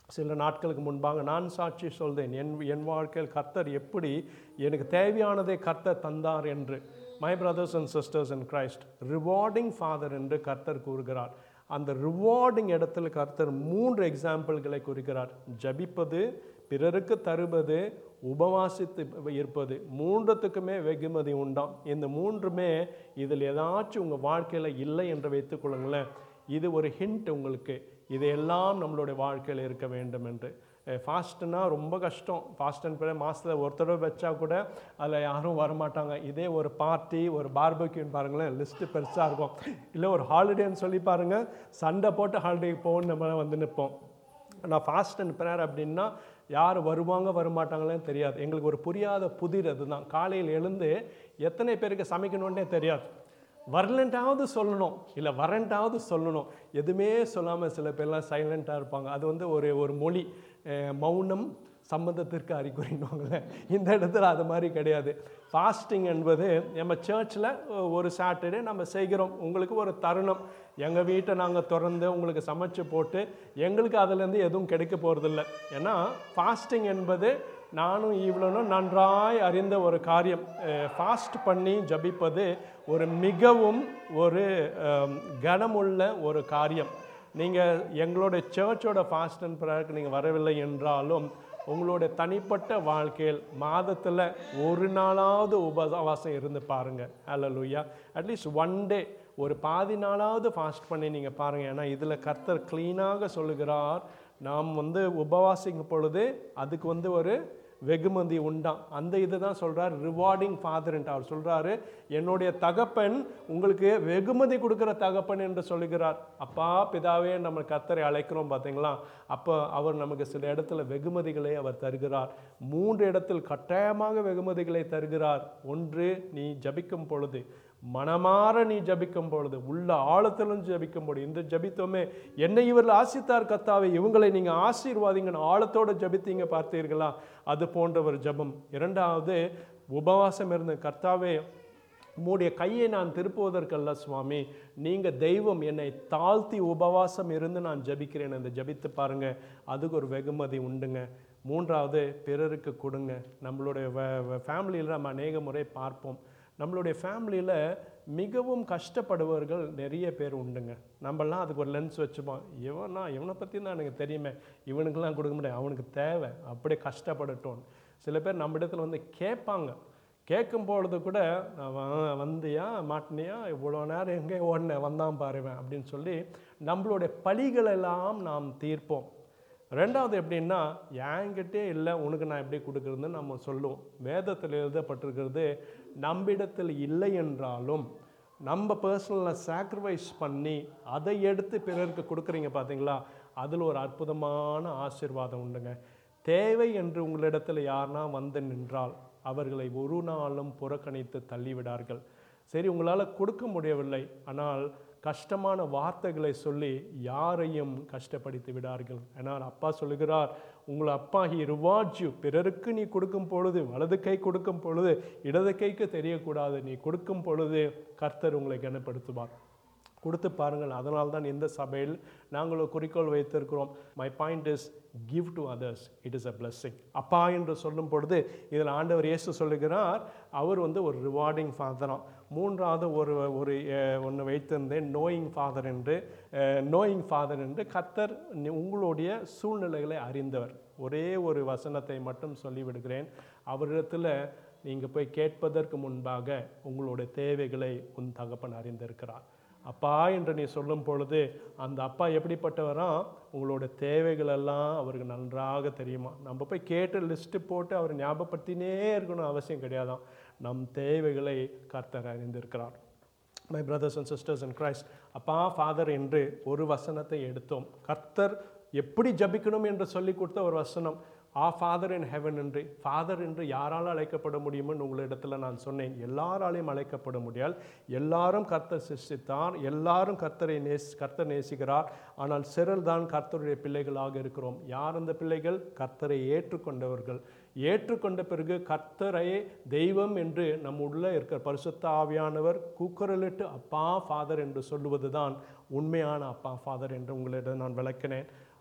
சில நாட்களுக்கு முன்பாக நான் சாட்சி சொல்றேன் என் என் வாழ்க்கையில் கர்த்தர் எப்படி எனக்கு தேவையானதை கர்த்தர் தந்தார் என்று my brothers and sisters in Christ rewarding father என்று கர்த்தர் கூறுகிறார் அந்த ரிவார்டிங் இடத்துல கர்த்தர் மூன்று எக்ஸாம்பிள்களை குறிக்கிறார் ஜபிப்பது பிறருக்கு தருவது உபவாசித்து இருப்பது மூன்றத்துக்குமே வெகுமதி உண்டாம் இந்த மூன்றுமே இதில் ஏதாச்சும் உங்கள் வாழ்க்கையில் இல்லை என்று வைத்துக்கொள்ளுங்களேன் இது ஒரு ஹிண்ட் உங்களுக்கு இதையெல்லாம் நம்மளுடைய வாழ்க்கையில் இருக்க வேண்டும் என்று ஃபாஸ்ட்னா ரொம்ப கஷ்டம் ஃபாஸ்ட் அண்ட் ப்ரே மாதத்தில் ஒரு தடவை வச்சா கூட அதில் யாரும் வரமாட்டாங்க இதே ஒரு பார்ட்டி ஒரு பார்பக்யூன்னு பாருங்களேன் லிஸ்ட்டு பெருசாக இருக்கும் இல்லை ஒரு ஹாலிடேன்னு சொல்லி பாருங்கள் சண்டை போட்டு ஹாலிடேக்கு போகணும்னு நம்ம வந்து நிற்போம் நான் ஃபாஸ்ட் அண்ட் ப்ரேயர் அப்படின்னா யார் வருவாங்க வரமாட்டாங்களேன்னு தெரியாது எங்களுக்கு ஒரு புரியாத புதிர் அதுதான் காலையில் எழுந்து எத்தனை பேருக்கு சமைக்கணுன்னே தெரியாது வரலன்ட்டாவது சொல்லணும் இல்லை வரன்ட்டாவது சொல்லணும் எதுவுமே சொல்லாமல் சில பேர்லாம் சைலண்ட்டாக இருப்பாங்க அது வந்து ஒரு ஒரு மொழி அஹ், மௌனம் சம்மந்தத்திற்கு அறிகுறின்னுவாங்கள்ல இந்த இடத்துல அது மாதிரி கிடையாது ஃபாஸ்டிங் என்பது நம்ம சர்ச்சில் ஒரு சாட்டர்டே நம்ம செய்கிறோம் உங்களுக்கு ஒரு தருணம் எங்கள் வீட்டை நாங்கள் திறந்து உங்களுக்கு சமைச்சு போட்டு எங்களுக்கு அதுலேருந்து எதுவும் கிடைக்க போகிறதில்ல ஏன்னா ஃபாஸ்டிங் என்பது நானும் இவ்வளோனும் நன்றாய் அறிந்த ஒரு காரியம் ஃபாஸ்ட் பண்ணி ஜபிப்பது ஒரு மிகவும் ஒரு அம், கனமுள்ள ஒரு காரியம் நீங்கள் எங்களோட சர்ச்சோட ஃபாஸ்ட் அண்ட் ப்ரேயருக்கு நீங்கள் வரவில்லை என்றாலும் உங்களுடைய தனிப்பட்ட வாழ்க்கையில் மாதத்தில் ஒரு நாளாவது உபவாசம் இருந்து பாருங்கள் அல்ல அட்லீஸ்ட் ஒன் டே ஒரு பாதி நாளாவது ஃபாஸ்ட் பண்ணி நீங்கள் பாருங்கள் ஏன்னா இதில் கர்த்தர் க்ளீனாக சொல்லுகிறார் நாம் வந்து உபவாசிக்கும் பொழுது அதுக்கு வந்து ஒரு வெகுமதி உண்டாம் அந்த இது தான் சொல்கிறார் ரிவார்டிங் ஃபாதர்ன்ட்டு அவர் சொல்கிறாரு என்னுடைய தகப்பன் உங்களுக்கு வெகுமதி கொடுக்குற தகப்பன் என்று சொல்லுகிறார் அப்பா பிதாவே நம்ம கத்தரை அழைக்கிறோம் பார்த்தீங்களா அப்போ அவர் நமக்கு சில இடத்துல வெகுமதிகளை அவர் தருகிறார் மூன்று இடத்தில் கட்டாயமாக வெகுமதிகளை தருகிறார் ஒன்று நீ ஜபிக்கும் பொழுது மனமாற நீ ஜபிக்கும் பொழுது உள்ள ஆழத்திலும் ஜபிக்கும் பொழுது இந்த ஜபித்தோமே என்னை இவர்கள் ஆசித்தார் கத்தாவே இவங்களை நீங்கள் ஆசீர்வாதிங்கன்னு ஆழத்தோட ஜபித்தீங்க பார்த்தீர்களா அது போன்ற ஒரு ஜபம் இரண்டாவது உபவாசம் இருந்த கர்த்தாவே உம்முடைய கையை நான் திருப்புவதற்கல்ல சுவாமி நீங்கள் தெய்வம் என்னை தாழ்த்தி உபவாசம் இருந்து நான் ஜபிக்கிறேன் அந்த ஜபித்து பாருங்க அதுக்கு ஒரு வெகுமதி உண்டுங்க மூன்றாவது பிறருக்கு கொடுங்க நம்மளுடைய ஃபேமிலியில் நம்ம அநேக முறை பார்ப்போம் நம்மளுடைய ஃபேமிலியில் மிகவும் கஷ்டப்படுபவர்கள் நிறைய பேர் உண்டுங்க நம்மலாம் அதுக்கு ஒரு லென்ஸ் வச்சுப்போம் இவனா இவனை பற்றி தான் எனக்கு தெரியுமே இவனுக்கெல்லாம் கொடுக்க முடியாது அவனுக்கு தேவை அப்படியே கஷ்டப்படட்டும் சில பேர் நம்ம இடத்துல வந்து கேட்பாங்க கேட்கும் பொழுது கூட நான் வ- வந்தியா மாட்டினியா இவ்வளோ நேரம் எங்கே ஓடினேன் வந்தான் பாருவேன் அப்படின்னு சொல்லி நம்மளுடைய பழிகளெல்லாம் நாம் தீர்ப்போம் ரெண்டாவது எப்படின்னா என்கிட்டே இல்லை உனக்கு நான் எப்படி கொடுக்குறதுன்னு நம்ம சொல்லுவோம் வேதத்தில் எழுதப்பட்டிருக்கிறது நம்மிடத்தில் இல்லை என்றாலும் நம்ம பர்சனலில் சாக்ரிஃபைஸ் பண்ணி அதை எடுத்து பிறருக்கு கொடுக்குறீங்க பார்த்தீங்களா அதில் ஒரு அற்புதமான ஆசீர்வாதம் உண்டுங்க தேவை என்று உங்களிடத்தில் யாருனா வந்து நின்றால் அவர்களை ஒரு நாளும் புறக்கணித்து தள்ளிவிடார்கள் சரி உங்களால் கொடுக்க முடியவில்லை ஆனால் கஷ்டமான வார்த்தைகளை சொல்லி யாரையும் கஷ்டப்படுத்தி விடார்கள் ஆனால் அப்பா சொல்லுகிறார் உங்களை அப்பா ஹி ரிவார்ட்ஸ் யூ பிறருக்கு நீ கொடுக்கும் பொழுது வலது கை கொடுக்கும் பொழுது இடது கைக்கு தெரியக்கூடாது நீ கொடுக்கும் பொழுது கர்த்தர் உங்களை கனப்படுத்துவார் கொடுத்து பாருங்கள் அதனால தான் இந்த சபையில் நாங்கள் ஒரு குறிக்கோள் வைத்திருக்கிறோம் my point is give to others it is a blessing அப்பா என்று சொல்லும் பொழுது இதில் ஆண்டவர் இயேசு சொல்லுகிறார் அவர் வந்து ஒரு ரிவார்டிங் ஃபாதராம் மூன்றாவது ஒரு ஒரு ஒன்று வைத்திருந்தேன் நோயிங் ஃபாதர் என்று நோயிங் ஃபாதர் என்று கத்தர் உங்களுடைய சூழ்நிலைகளை அறிந்தவர் ஒரே ஒரு வசனத்தை மட்டும் சொல்லிவிடுகிறேன் அவரிடத்தில் நீங்கள் போய் கேட்பதற்கு முன்பாக உங்களுடைய தேவைகளை உன் தகப்பன் அறிந்திருக்கிறார் அப்பா என்று நீ சொல்லும் பொழுது அந்த அப்பா எப்படிப்பட்டவரா உங்களோட தேவைகள் எல்லாம் அவருக்கு நன்றாக தெரியுமா நம்ம போய் கேட்டு லிஸ்ட்டு போட்டு அவர் ஞாபகப்படுத்தினே இருக்கணும் அவசியம் கிடையாதாம் நம் தேவைகளை கர்த்தர் அறிந்திருக்கிறார் my brothers and sisters and Christ அப்பா ஃபாதர் என்று ஒரு வசனத்தை எடுத்தோம் கர்த்தர் எப்படி ஜபிக்கணும் என்று சொல்லி கொடுத்த ஒரு வசனம் ஆ ஃபாதர் இன் ஹெவன் என்று ஃபாதர் என்று யாரால் அழைக்கப்பட முடியும்னு உங்களிடத்தில் நான் சொன்னேன் எல்லாராலையும் அழைக்கப்பட முடியால் எல்லாரும் கர்த்தர் சிருஷ்டித்தார் எல்லாரும் கர்த்தரை நேசி கர்த்தர் நேசிக்கிறார் ஆனால் சிறர் தான் கர்த்தருடைய பிள்ளைகளாக இருக்கிறோம் யார் அந்த பிள்ளைகள் கர்த்தரை ஏற்றுக்கொண்டவர்கள் ஏற்றுக்கொண்ட பிறகு கர்த்தரையே தெய்வம் என்று நம் உள்ள இருக்கிற பரிசுத்த ஆவியானவர் கூக்குரலிட்டு அப்பா ஃபாதர் என்று சொல்லுவது தான் உண்மையான அப்பா ஃபாதர் என்று உங்களிடம் நான் விளக்கினேன்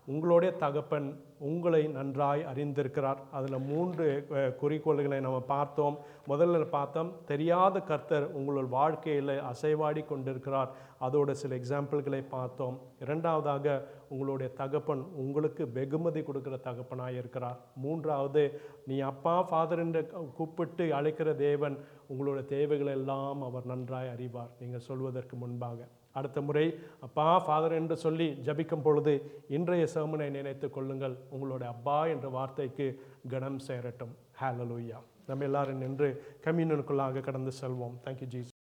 உங்களுடைய தகப்பன் உங்களை நன்றாய் அறிந்திருக்கிறார் அதில் மூன்று அஹ், குறிக்கோள்களை நம்ம பார்த்தோம் முதல்ல பார்த்தோம் தெரியாத கர்த்தர் உங்களோட வாழ்க்கையில் அசைவாடி கொண்டிருக்கிறார் அதோட சில எக்ஸாம்பிள்களை பார்த்தோம் இரண்டாவதாக உங்களுடைய தகப்பன் உங்களுக்கு வெகுமதி கொடுக்கிற தகப்பனாக இருக்கிறார் மூன்றாவது நீ அப்பா ஃபாதர் என்று கூப்பிட்டு அழைக்கிற தேவன் உங்களோட தேவைகள் எல்லாம் அவர் நன்றாய் அறிவார் நீங்கள் சொல்வதற்கு முன்பாக அடுத்த முறை அப்பா ஃபாதர் என்று சொல்லி ஜபிக்கும் பொழுது இன்றைய sermon-ஐ நினைத்து கொள்ளுங்கள் உங்களோட அப்பா என்ற வார்த்தைக்கு கனம் சேரட்டும் ஹalleluya நம்ம எல்லாரும் நின்று கம்யூனியனுக்குள்ளாக கடந்து செல்வோம் தேங்க்யூ ஜீசஸ்